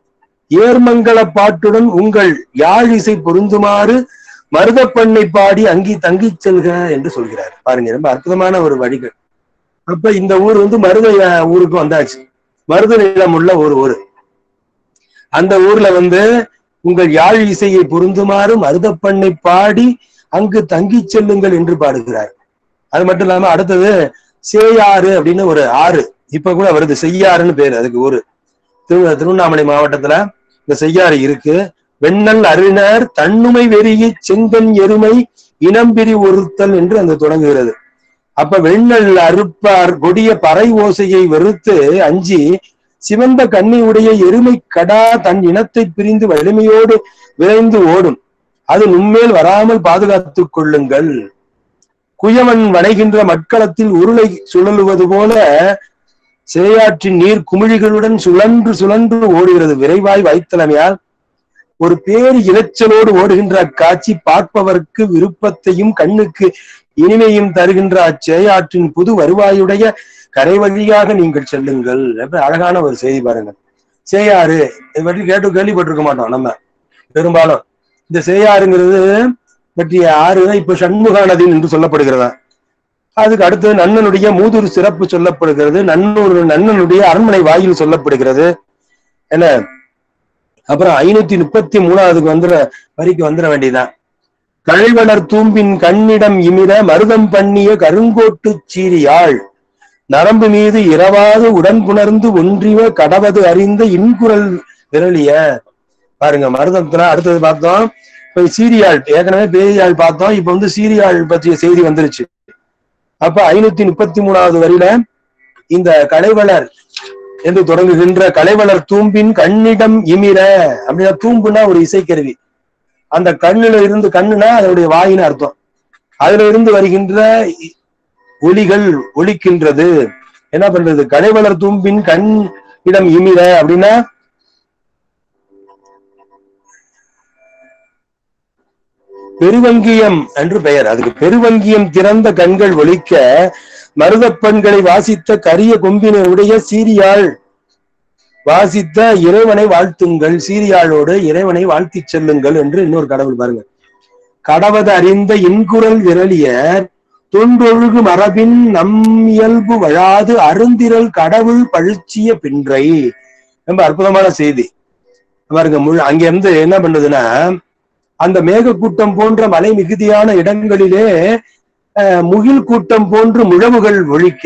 ஏர்மங்கல பாட்டுடன் உங்கள் யாழ் இசை பொருந்துமாறு மருதப்பண்ணை பாடி அங்கி தங்கிச் செல்க என்று சொல்கிறார் பாருங்க ரொம்ப அற்புதமான ஒரு வழிகள் அப்ப இந்த ஊர் வந்து மருத அஹ், ஊருக்கு வந்தாச்சு மருத நிலம் உள்ள ஒரு ஊர் அந்த ஊர்ல வந்து உங்கள் யாழ் இசையை பொருந்துமாறு மருதப்பண்ணை பாடி அங்கு தங்கிச் செல்லுங்கள் என்று பாடுகிறார் அது மட்டும் இல்லாம அடுத்தது சேயாறு அப்படின்னு ஒரு ஆறு இப்ப கூட வருது செய்யாறுன்னு பேரு அதுக்கு ஊரு திரு திருவண்ணாமலை மாவட்டத்துல இந்த செய்யாறு இருக்கு வெண்ணல் அறிஞர் தன்னுமை வெறியி செங்கன் எருமை இனம்பிரி ஒருத்தல் என்று அந்த தொடங்குகிறது அப்ப வெண்ணல் அறுப்பார் கொடிய பறை ஓசையை வெறுத்து அஞ்சி சிவந்த கண்ணி உடைய எருமை கடா தன் இனத்தை பிரிந்து வலிமையோடு விரைந்து ஓடும் அது நும்மேல் வராமல் பாதுகாத்துக் கொள்ளுங்கள் குயவன் வணைகின்ற மட்களத்தில் உருளை சுழலுவது போல சேயாற்றின் நீர் குமிழிகளுடன் சுழன்று சுழன்று ஓடுகிறது விரைவாய் வைத்தலைமையால் ஒரு பேர் இரைச்சலோடு ஓடுகின்ற அக்காட்சி பார்ப்பவர்க்கு விருப்பத்தையும் கண்ணுக்கு இனிமையும் தருகின்ற அச்சேயாற்றின் புது வருவாயுடைய கரை வழியாக நீங்கள் செல்லுங்கள் எப்படி அழகான ஒரு செய்தி பாருங்க சேயாறு இதை பற்றி கேட்டு கேள்விப்பட்டிருக்க மாட்டோம் நம்ம பெரும்பாலும் இந்த சேயாறுங்கிறது பற்றிய ஆறு இப்ப சண்முகா நதி என்று சொல்லப்படுகிறதா அதுக்கு அடுத்து நன்னனுடைய மூதூர் சிறப்பு சொல்லப்படுகிறது நன்னூர் நன்னனுடைய அரண்மனை வாயில் சொல்லப்படுகிறது என்ன அப்புறம் ஐநூத்தி முப்பத்தி மூணாவதுக்கு வந்துட வரிக்கு வந்துட வேண்டியதுதான் கழைவளர் தூம்பின் கண்ணிடம் இமிர மருதம் பண்ணிய கருங்கோட்டு சீரியாள் நரம்பு மீது இரவாது உடன்புணர்ந்து ஒன்றிவ கடவது அறிந்த இன்குரல் விரலிய பாருங்க மருதத்துல அடுத்தது பார்த்தோம் இப்ப சீரியாள் ஏற்கனவே பேரியாள் பார்த்தோம் இப்ப வந்து சீரியாள் பற்றிய செய்தி வந்துருச்சு அப்ப ஐநூத்தி முப்பத்தி மூணாவது வரியில இந்த கலைவளர் என்று தொடங்குகின்ற கலைவளர் தூம்பின் கண்ணிடம் இமிர அப்படின்னா தூம்புனா ஒரு இசைக்கருவி அந்த கண்ணுல இருந்து கண்ணுனா அதனுடைய வாயின்னு அர்த்தம் அதுல இருந்து வருகின்ற இ- ஒலிகள் ஒலிக்கின்றது என்ன பண்றது கலைவளர் தூம்பின் கண் இடம் இமிர அப்படின்னா பெருவங்கியம் என்று பெயர் அதுக்கு பெருவங்கியம் திறந்த கண்கள் ஒலிக்க மருதப்பெண்களை வாசித்த கரிய கொம்பினுடைய சீரியாள் வாசித்த இறைவனை வாழ்த்துங்கள் சீரியாளோடு இறைவனை வாழ்த்திச் செல்லுங்கள் என்று இன்னொரு கடவுள் பாருங்க கடவது அறிந்த இன்குரல் விரலியர் தொன்றொழுகு மரபின் நம் இயல்பு வழாது அருந்திரல் கடவுள் பழிச்சிய பின்றை ரொம்ப அற்புதமான செய்தி பாருங்க முழு அங்க இருந்து என்ன பண்ணுதுன்னா அந்த மேக கூட்டம் போன்ற மலை மிகுதியான இடங்களிலே அஹ், முகில் கூட்டம் போன்று முழவுகள் ஒழிக்க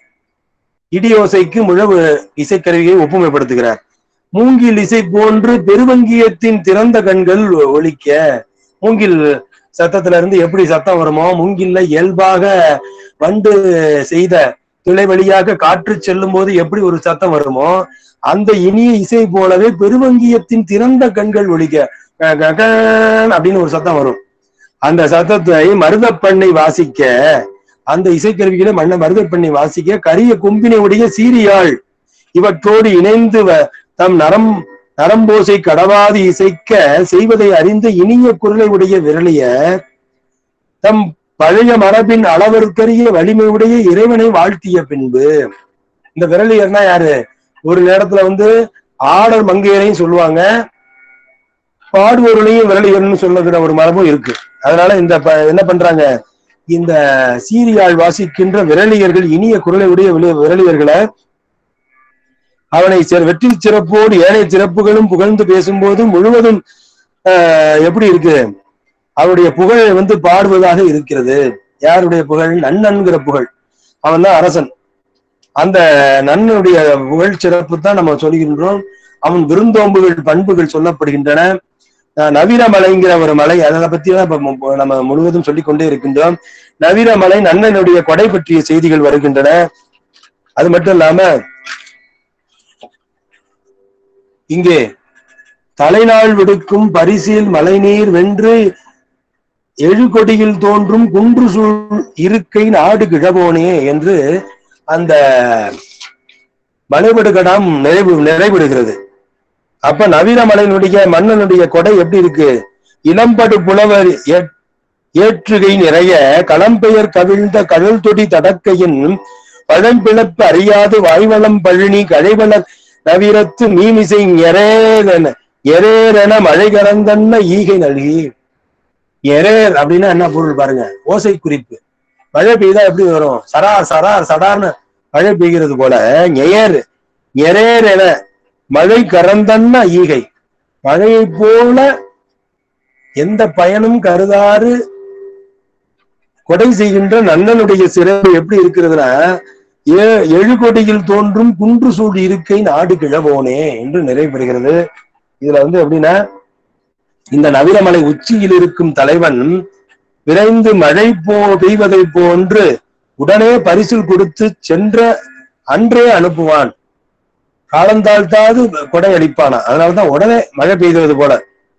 இடியோசைக்கு முழவு இசைக்கருவியை ஒப்புமைப்படுத்துகிறார் மூங்கில் இசை போன்று பெருவங்கியத்தின் திறந்த கண்கள் ஒலிக்க மூங்கில் சத்தத்துல இருந்து எப்படி சத்தம் வருமோ மூங்கில்ல இயல்பாக வண்டு செய்த துளை வழியாக காற்று செல்லும் போது எப்படி ஒரு சத்தம் வருமோ அந்த இனிய இசை போலவே பெருவங்கியத்தின் திறந்த கண்கள் ஒலிக்க க- க- கன்னு அப்படின்னு ஒரு சத்தம் வரும் அந்த சத்தத்தை மருதப்பண்ணை வாசிக்க அந்த இசைக்கருவிகளை மன்ன மருதப்பண்ணை வாசிக்க கரிய கொம்பினை உடைய சீரியாள் இவற்றோடு இணைந்து வ- தம் நரம் நரம்போசை கடவாதி இசைக்க செய்வதை அறிந்த இனிய குரலை உடைய விரலியர் தம் பழைய மரபின் அளவிற்கரிய வலிமையுடைய இறைவனை வாழ்த்திய பின்பு இந்த விரலியர்னா யாரு ஒரு நேரத்துல வந்து ஆடல் மங்கையரையும் சொல்லுவாங்க பாடுபொருளையும் விரலியர்னு சொல்லுகிற ஒரு மரபும் இருக்கு அதனால இந்த ப- என்ன பண்றாங்க இந்த சீரியாள் வாசிக்கின்ற விரலியர்கள் இனிய குரலை உடைய விரலி- விரலியர்களை அவனை சிற- வெற்றி சிறப்போடு ஏனைய சிறப்புகளும் புகழ்ந்து பேசும்போது முழுவதும் ஆஹ், எப்படி இருக்கு அவருடைய புகழ் வந்து பாடுவதாக இருக்கிறது யாருடைய புகழ் நன்னன்கிற புகழ் அவன் தான் அரசன் அந்த நன்னனுடைய புகழ் சிறப்பு தான் நம்ம சொல்கின்றோம் அவன் விருந்தோம்புகள் பண்புகள் சொல்லப்படுகின்றன அஹ் நவீனமலைங்கிற ஒரு மலை அதை பத்தி தான் இப்ப மு- நம்ம முழுவதும் சொல்லிக் கொண்டே இருக்கின்றோம் நவீனமலை நன்னனுடைய கொடை பற்றிய செய்திகள் வருகின்றன அது மட்டும் இல்லாம இங்கே தலைநாள் விடுக்கும் பரிசில் மழைநீர் வென்று எழுகொடியில் தோன்றும் குன்று சூழ் இருக்கை நாடு கிழவோனே என்று அந்த மலைபடுகடாம் நிறைவு நிறைவிடுகிறது அப்ப நவீன மலையினுடைய மன்னனுடைய கொடை எப்படி இருக்கு இளம்படு புலவர் ஏ- ஏற்றுகை நிறைய களம்பெயர் கவிழ்ந்த கடல் தொடி தடக்கையின் பழம்பிழப்பு அறியாது வாய்வளம் பழனி கழைவள நவீரத்து மீமிசை எரேதென எரேரென மழை கறந்தன்ன ஈகை நல்கி எரேர் அப்படின்னா என்ன பொருள் பாருங்க ஓசை குறிப்பு மழை பெய்தா எப்படி வரும் சரார் சரார் சடார்னு மழை பெய்கிறது போல எயர் எரேர் என மழை கறந்தன்ன ஈகை மழையை போல எந்த பயனும் கருதாறு கொடை செய்கின்ற நன்னனுடைய சிறப்பு எப்படி இருக்கிறதுனா ஏ- எழுகொடியில் தோன்றும் குன்று சூழ் இருக்கை நாடு கிழவோனே என்று நிறைவுறுகிறது இதுல வந்து எப்படின்னா இந்த நவீனமலை உச்சியில் இருக்கும் தலைவன் விரைந்து மழை போ பெய்வதை போன்று உடனே பரிசில் கொடுத்து சென்ற அன்றே அனுப்புவான் காலந்தாழ்த்தாது கொடை அளிப்பானா அதனாலதான் உடனே மழை பெய்தது போல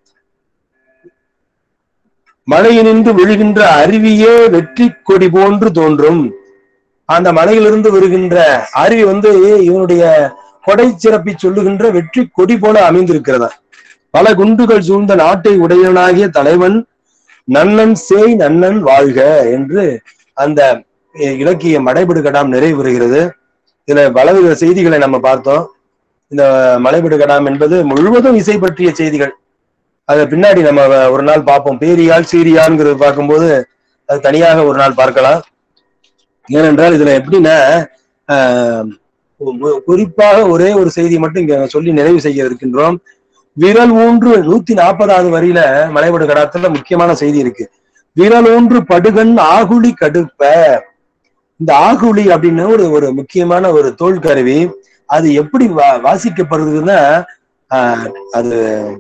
மலையினின்று விழுகின்ற அருவியே வெற்றி கொடி போன்று தோன்றும் அந்த மலையிலிருந்து வருகின்ற அருவி வந்து இவனுடைய கொடை சிறப்பை சொல்லுகின்ற வெற்றி கொடி போல அமைந்திருக்கிறதா பல குண்டுகள் சூழ்ந்த நாட்டை உடையவனாகிய தலைவன் நன்னன் சேய் நன்னன் வாழ்க என்று அந்த இ- இலக்கிய மடைபடு கடாம் நிறைவுறுகிறது இதுல பலவித செய்திகளை நம்ம பார்த்தோம் இந்த மலைபடு கடாம் என்பது முழுவதும் இசை பற்றிய செய்திகள் அதை பின்னாடி நம்ம ஒரு நாள் பார்ப்போம் பேரியால் சீரியான்ங்கிறது பார்க்கும்போது அது தனியாக ஒரு நாள் பார்க்கலாம் ஏனென்றால் இதுல எப்படின்னா ஆஹ், கு- குறிப்பாக ஒரே ஒரு செய்தி மட்டும் இங்க சொல்லி நிறைவு செய்ய இருக்கின்றோம் விரல் ஊன்று நூத்தி நாற்பதாவது வரியில மலைபடு கடாத்துல முக்கியமான செய்தி இருக்கு விரல் ஊன்று படுகண் ஆகுழி கடுப்ப இந்த ஆகுழி அப்படின்னு ஒரு ஒரு முக்கியமான ஒரு தோல் கருவி அது எப்படி வா- வாசிக்கப்படுறதுன்னா ஆஹ், அது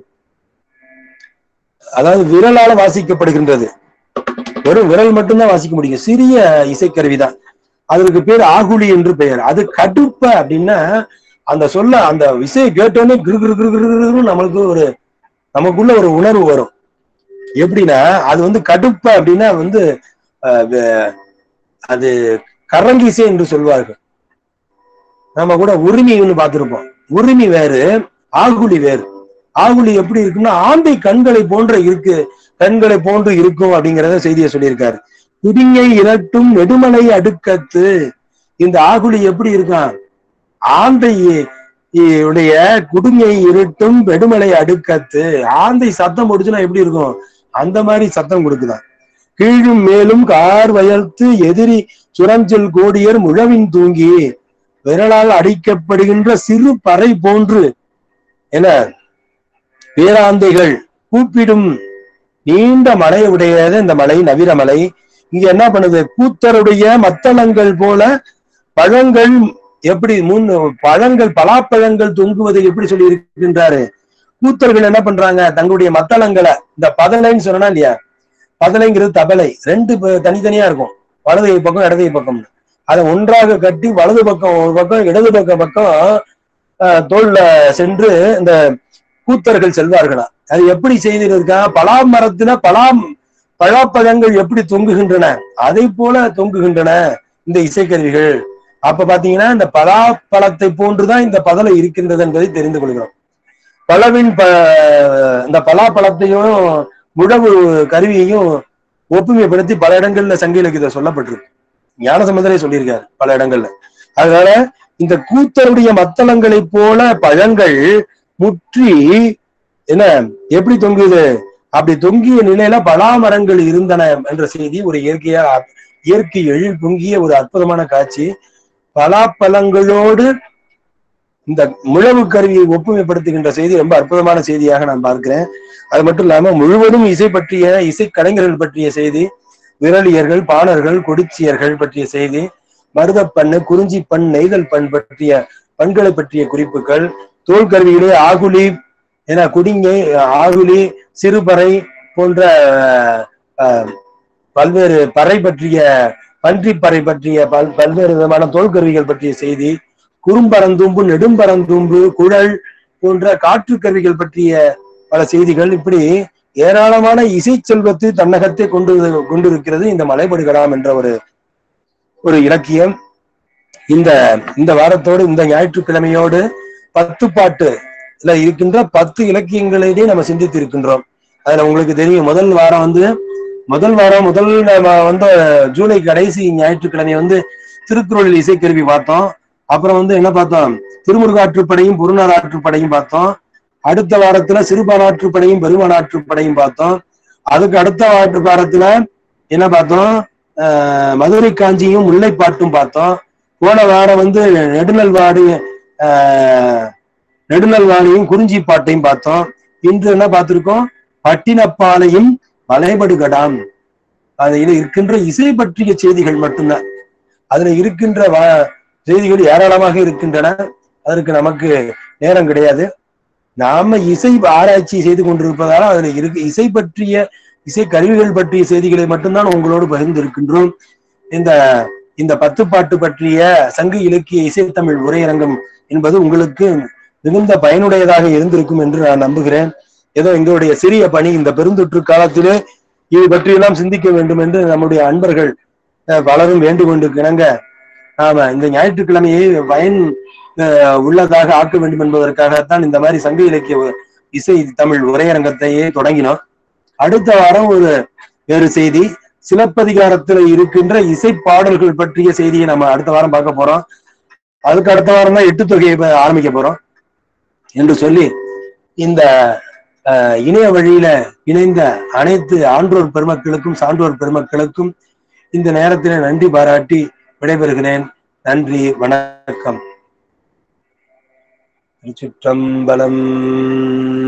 அதாவது விரலால வாசிக்கப்படுகின்றது வெறும் விரல் மட்டும்தான் வாசிக்க முடியும் சிறிய இசைக்கருவி தான் அதற்கு பேர் ஆகுழி என்று பெயர் அது கடுப்ப அப்படின்னா அந்த சொல்ல அந்த இசையை கேட்டோன்னே கிரு கிரு கிரு கிரு கிருன்னு நம்மளுக்கு ஒரு நமக்குள்ள ஒரு உணர்வு வரும் எப்படின்னா அது வந்து கடுப்ப அப்படின்னா வந்து அஹ், வே- அது கரங்கிசை என்று சொல்வார்கள் நம்ம கூட உரிமைன்னு பார்த்திருப்போம் உரிமை வேறு ஆகுழி வேறு ஆகுழி எப்படி இருக்குன்னா ஆந்தை கண்களை போன்ற இருக்கு கண்களை போன்று இருக்கும் அப்படிங்கறத செய்தியை சொல்லியிருக்காரு குடிங்கை இரட்டும் நெடுமலை அடுக்கத்து இந்த ஆகுலி எப்படி இருக்கான் ஆந்தை உடைய குடுங்கை இருட்டும் வெடுமலை அடுக்கத்து ஆந்தை சத்தம் முடிச்சுன்னா எப்படி இருக்கும் அந்த மாதிரி சத்தம் கொடுக்குதான் கீழும் மேலும் கார் வயல்த்து எதிரி சுரஞ்சல் கோடியர் முழவின் தூங்கி விரலால் அடிக்கப்படுகின்ற சிறு பறை போன்று என பேராந்தைகள் கூப்பிடும் நீண்ட மலை உடையது இந்த மலை நவீன மலை இங்க என்ன பண்ணுது கூத்தருடைய மத்தளங்கள் போல பழங்கள் எப்படி மூணு பழங்கள் பலாப்பழங்கள் தொங்குவதை எப்படி சொல்லி இருக்கின்றாரு கூத்தர்கள் என்ன பண்றாங்க தங்களுடைய மத்தளங்களை இந்த பதலைன்னு சொன்னா இல்லையா பதலைங்கிறது தபலை ரெண்டு ப- தனித்தனியா இருக்கும் வலது கை பக்கம் இடது கை பக்கம் அதை ஒன்றாக கட்டி வலது பக்கம் ஒரு பக்கம் இடது பக்கம் பக்கம் ஆஹ், தோல்ல சென்று இந்த கூத்தர்கள் செல்வார்களா அது எப்படி செய்திருக்கா பலா மரத்துல பலா பழாப்பழங்கள் எப்படி தொங்குகின்றன அதை போல தொங்குகின்றன இந்த இசைக்கருவிகள் அப்ப பாத்தீங்கன்னா இந்த பலாப்பழத்தை போன்றுதான் இந்த பதலை இருக்கின்றது என்பதை தெரிந்து கொள்கிறோம் பழவின் ப இந்த பலாப்பழத்தையும் முழவு கருவியையும் ஒப்புமைப்படுத்தி பல இடங்கள்ல சங்க இலக்கியத்தில் சொல்லப்பட்டிருக்கு ஞானசம்பந்தரே சொல்லியிருக்காரு பல இடங்கள்ல அதனால இந்த கூத்தருடைய மத்தளங்களைப் போல பழங்கள் முற்றி என்ன எப்படி தொங்குது அப்படி தொங்கிய நிலையில பலாமரங்கள் இருந்தன என்ற செய்தி ஒரு இயற்கையா இயற்கை எழில் பொங்கிய ஒரு அற்புதமான காட்சி பலாப்பழங்களோடு இந்த முழவு கருவியை ஒப்புமைப்படுத்துகின்ற செய்தி ரொம்ப அற்புதமான செய்தியாக நான் பார்க்கிறேன் அது மட்டும் இல்லாம முழுவதும் இசை பற்றிய இசை கலைஞர்கள் பற்றிய செய்தி விரலியர்கள் பாணர்கள் கொடிச்சியர்கள் பற்றிய செய்தி மருதப்பண்ணு குறிஞ்சி பண் நெய்தல் பண் பற்றிய பண்களை பற்றிய குறிப்புகள் தோல் கருவியிலே ஆகுலி என குடிங்கை ஆகுலி சிறுபறை போன்ற அஹ், பல்வேறு பறை பற்றிய பன்றி பறை பற்றிய பல் பல்வேறு விதமான தோல் கருவிகள் பற்றிய செய்தி குறும்பரந்தூம்பு நெடும்பரந்தூம்பு குழல் போன்ற காற்று கருவிகள் பற்றிய பல செய்திகள் இப்படி ஏராளமான இசை செல்வத்தை தன்னகத்தை கொண்டு கொண்டிருக்கிறது இந்த மலைபடுகலாம் என்ற ஒரு ஒரு இலக்கியம் இந்த இந்த வாரத்தோடு இந்த ஞாயிற்றுக்கிழமையோடு பத்து பாட்டு இதுல இருக்கின்ற பத்து இலக்கியங்களையே நம்ம சிந்தித்து இருக்கின்றோம் அதுல உங்களுக்கு தெரியும் முதல் வாரம் வந்து முதல் வாரம் முதல் நம்ம வந்து ஜூலை கடைசி ஞாயிற்றுக்கிழமை வந்து திருக்குறளில் இசைக்கருவி பார்த்தோம் அப்புறம் வந்து என்ன பார்த்தோம் திருமுருகாற்றுப்படையும் புறநாற்றுப்படையும் பார்த்தோம் அடுத்த வாரத்துல சிறுபானாற்றுப்படையும் பெருமானாற்றுப்படையும் பார்த்தோம் அதுக்கு அடுத்த வாட்டு வாரத்துல என்ன பார்த்தோம் ஆஹ் மதுரை காஞ்சியும் முல்லைப்பாட்டும் பார்த்தோம் போன வாரம் வந்து நெடுநல்வாடி ஆஹ் நெடுநல்வாடியும் குறிஞ்சி பாட்டையும் பார்த்தோம் இன்று என்ன பார்த்திருக்கோம் பட்டினப்பாலையும் மலைபடுகடாம் அதுல இருக்கின்ற இசை பற்றிய செய்திகள் மட்டும்தான் அதுல இருக்கின்ற வா- செய்திகள் ஏராளமாக இருக்கின்றன அதற்கு நமக்கு நேரம் கிடையாது நாம இசை ஆராய்ச்சி செய்து கொண்டிருப்பதால அதுல இருக்கு இசை பற்றிய இசை கருவிகள் பற்றிய செய்திகளை மட்டும்தான் உங்களோடு பகிர்ந்து இருக்கின்றோம் இந்த இந்த பத்து பாட்டு பற்றிய சங்க இலக்கிய இசைத்தமிழ் உரையரங்கம் என்பது உங்களுக்கு மிகுந்த பயனுடையதாக இருந்திருக்கும் என்று நான் நம்புகிறேன் ஏதோ எங்களுடைய சிறிய பணி இந்த பெருந்தொற்று காலத்திலே இது பற்றியெல்லாம் சிந்திக்க வேண்டும் என்று நம்முடைய அன்பர்கள் அஹ், பலரும் வேண்டுகொண்டு கிணங்க ஆமா இந்த ஞாயிற்றுக்கிழமையை பயன் அஹ், உள்ளதாக ஆக்க வேண்டும் என்பதற்காகத்தான் இந்த மாதிரி சங்க இலக்கிய உ- இசை தமிழ் உரையரங்கத்தையே தொடங்கினோம் அடுத்த வாரம் ஒரு வேறு செய்தி சிலப்பதிகாரத்துல இருக்கின்ற இசை பாடல்கள் பற்றிய செய்தியை நம்ம அடுத்த வாரம் பார்க்க போறோம் அதுக்கு அடுத்த வாரம் தான் எட்டு தொகையை இப்ப ஆரம்பிக்க போறோம் என்று சொல்லி இந்த அஹ், இணைய வழியில இணைந்த அனைத்து ஆன்றோர் பெருமக்களுக்கும் சான்றோர் பெருமக்களுக்கும் இந்த நேரத்தில் நன்றி பாராட்டி விடைபெறுகிறேன் நன்றி வணக்கம் திருச்சிற்றம்பலம்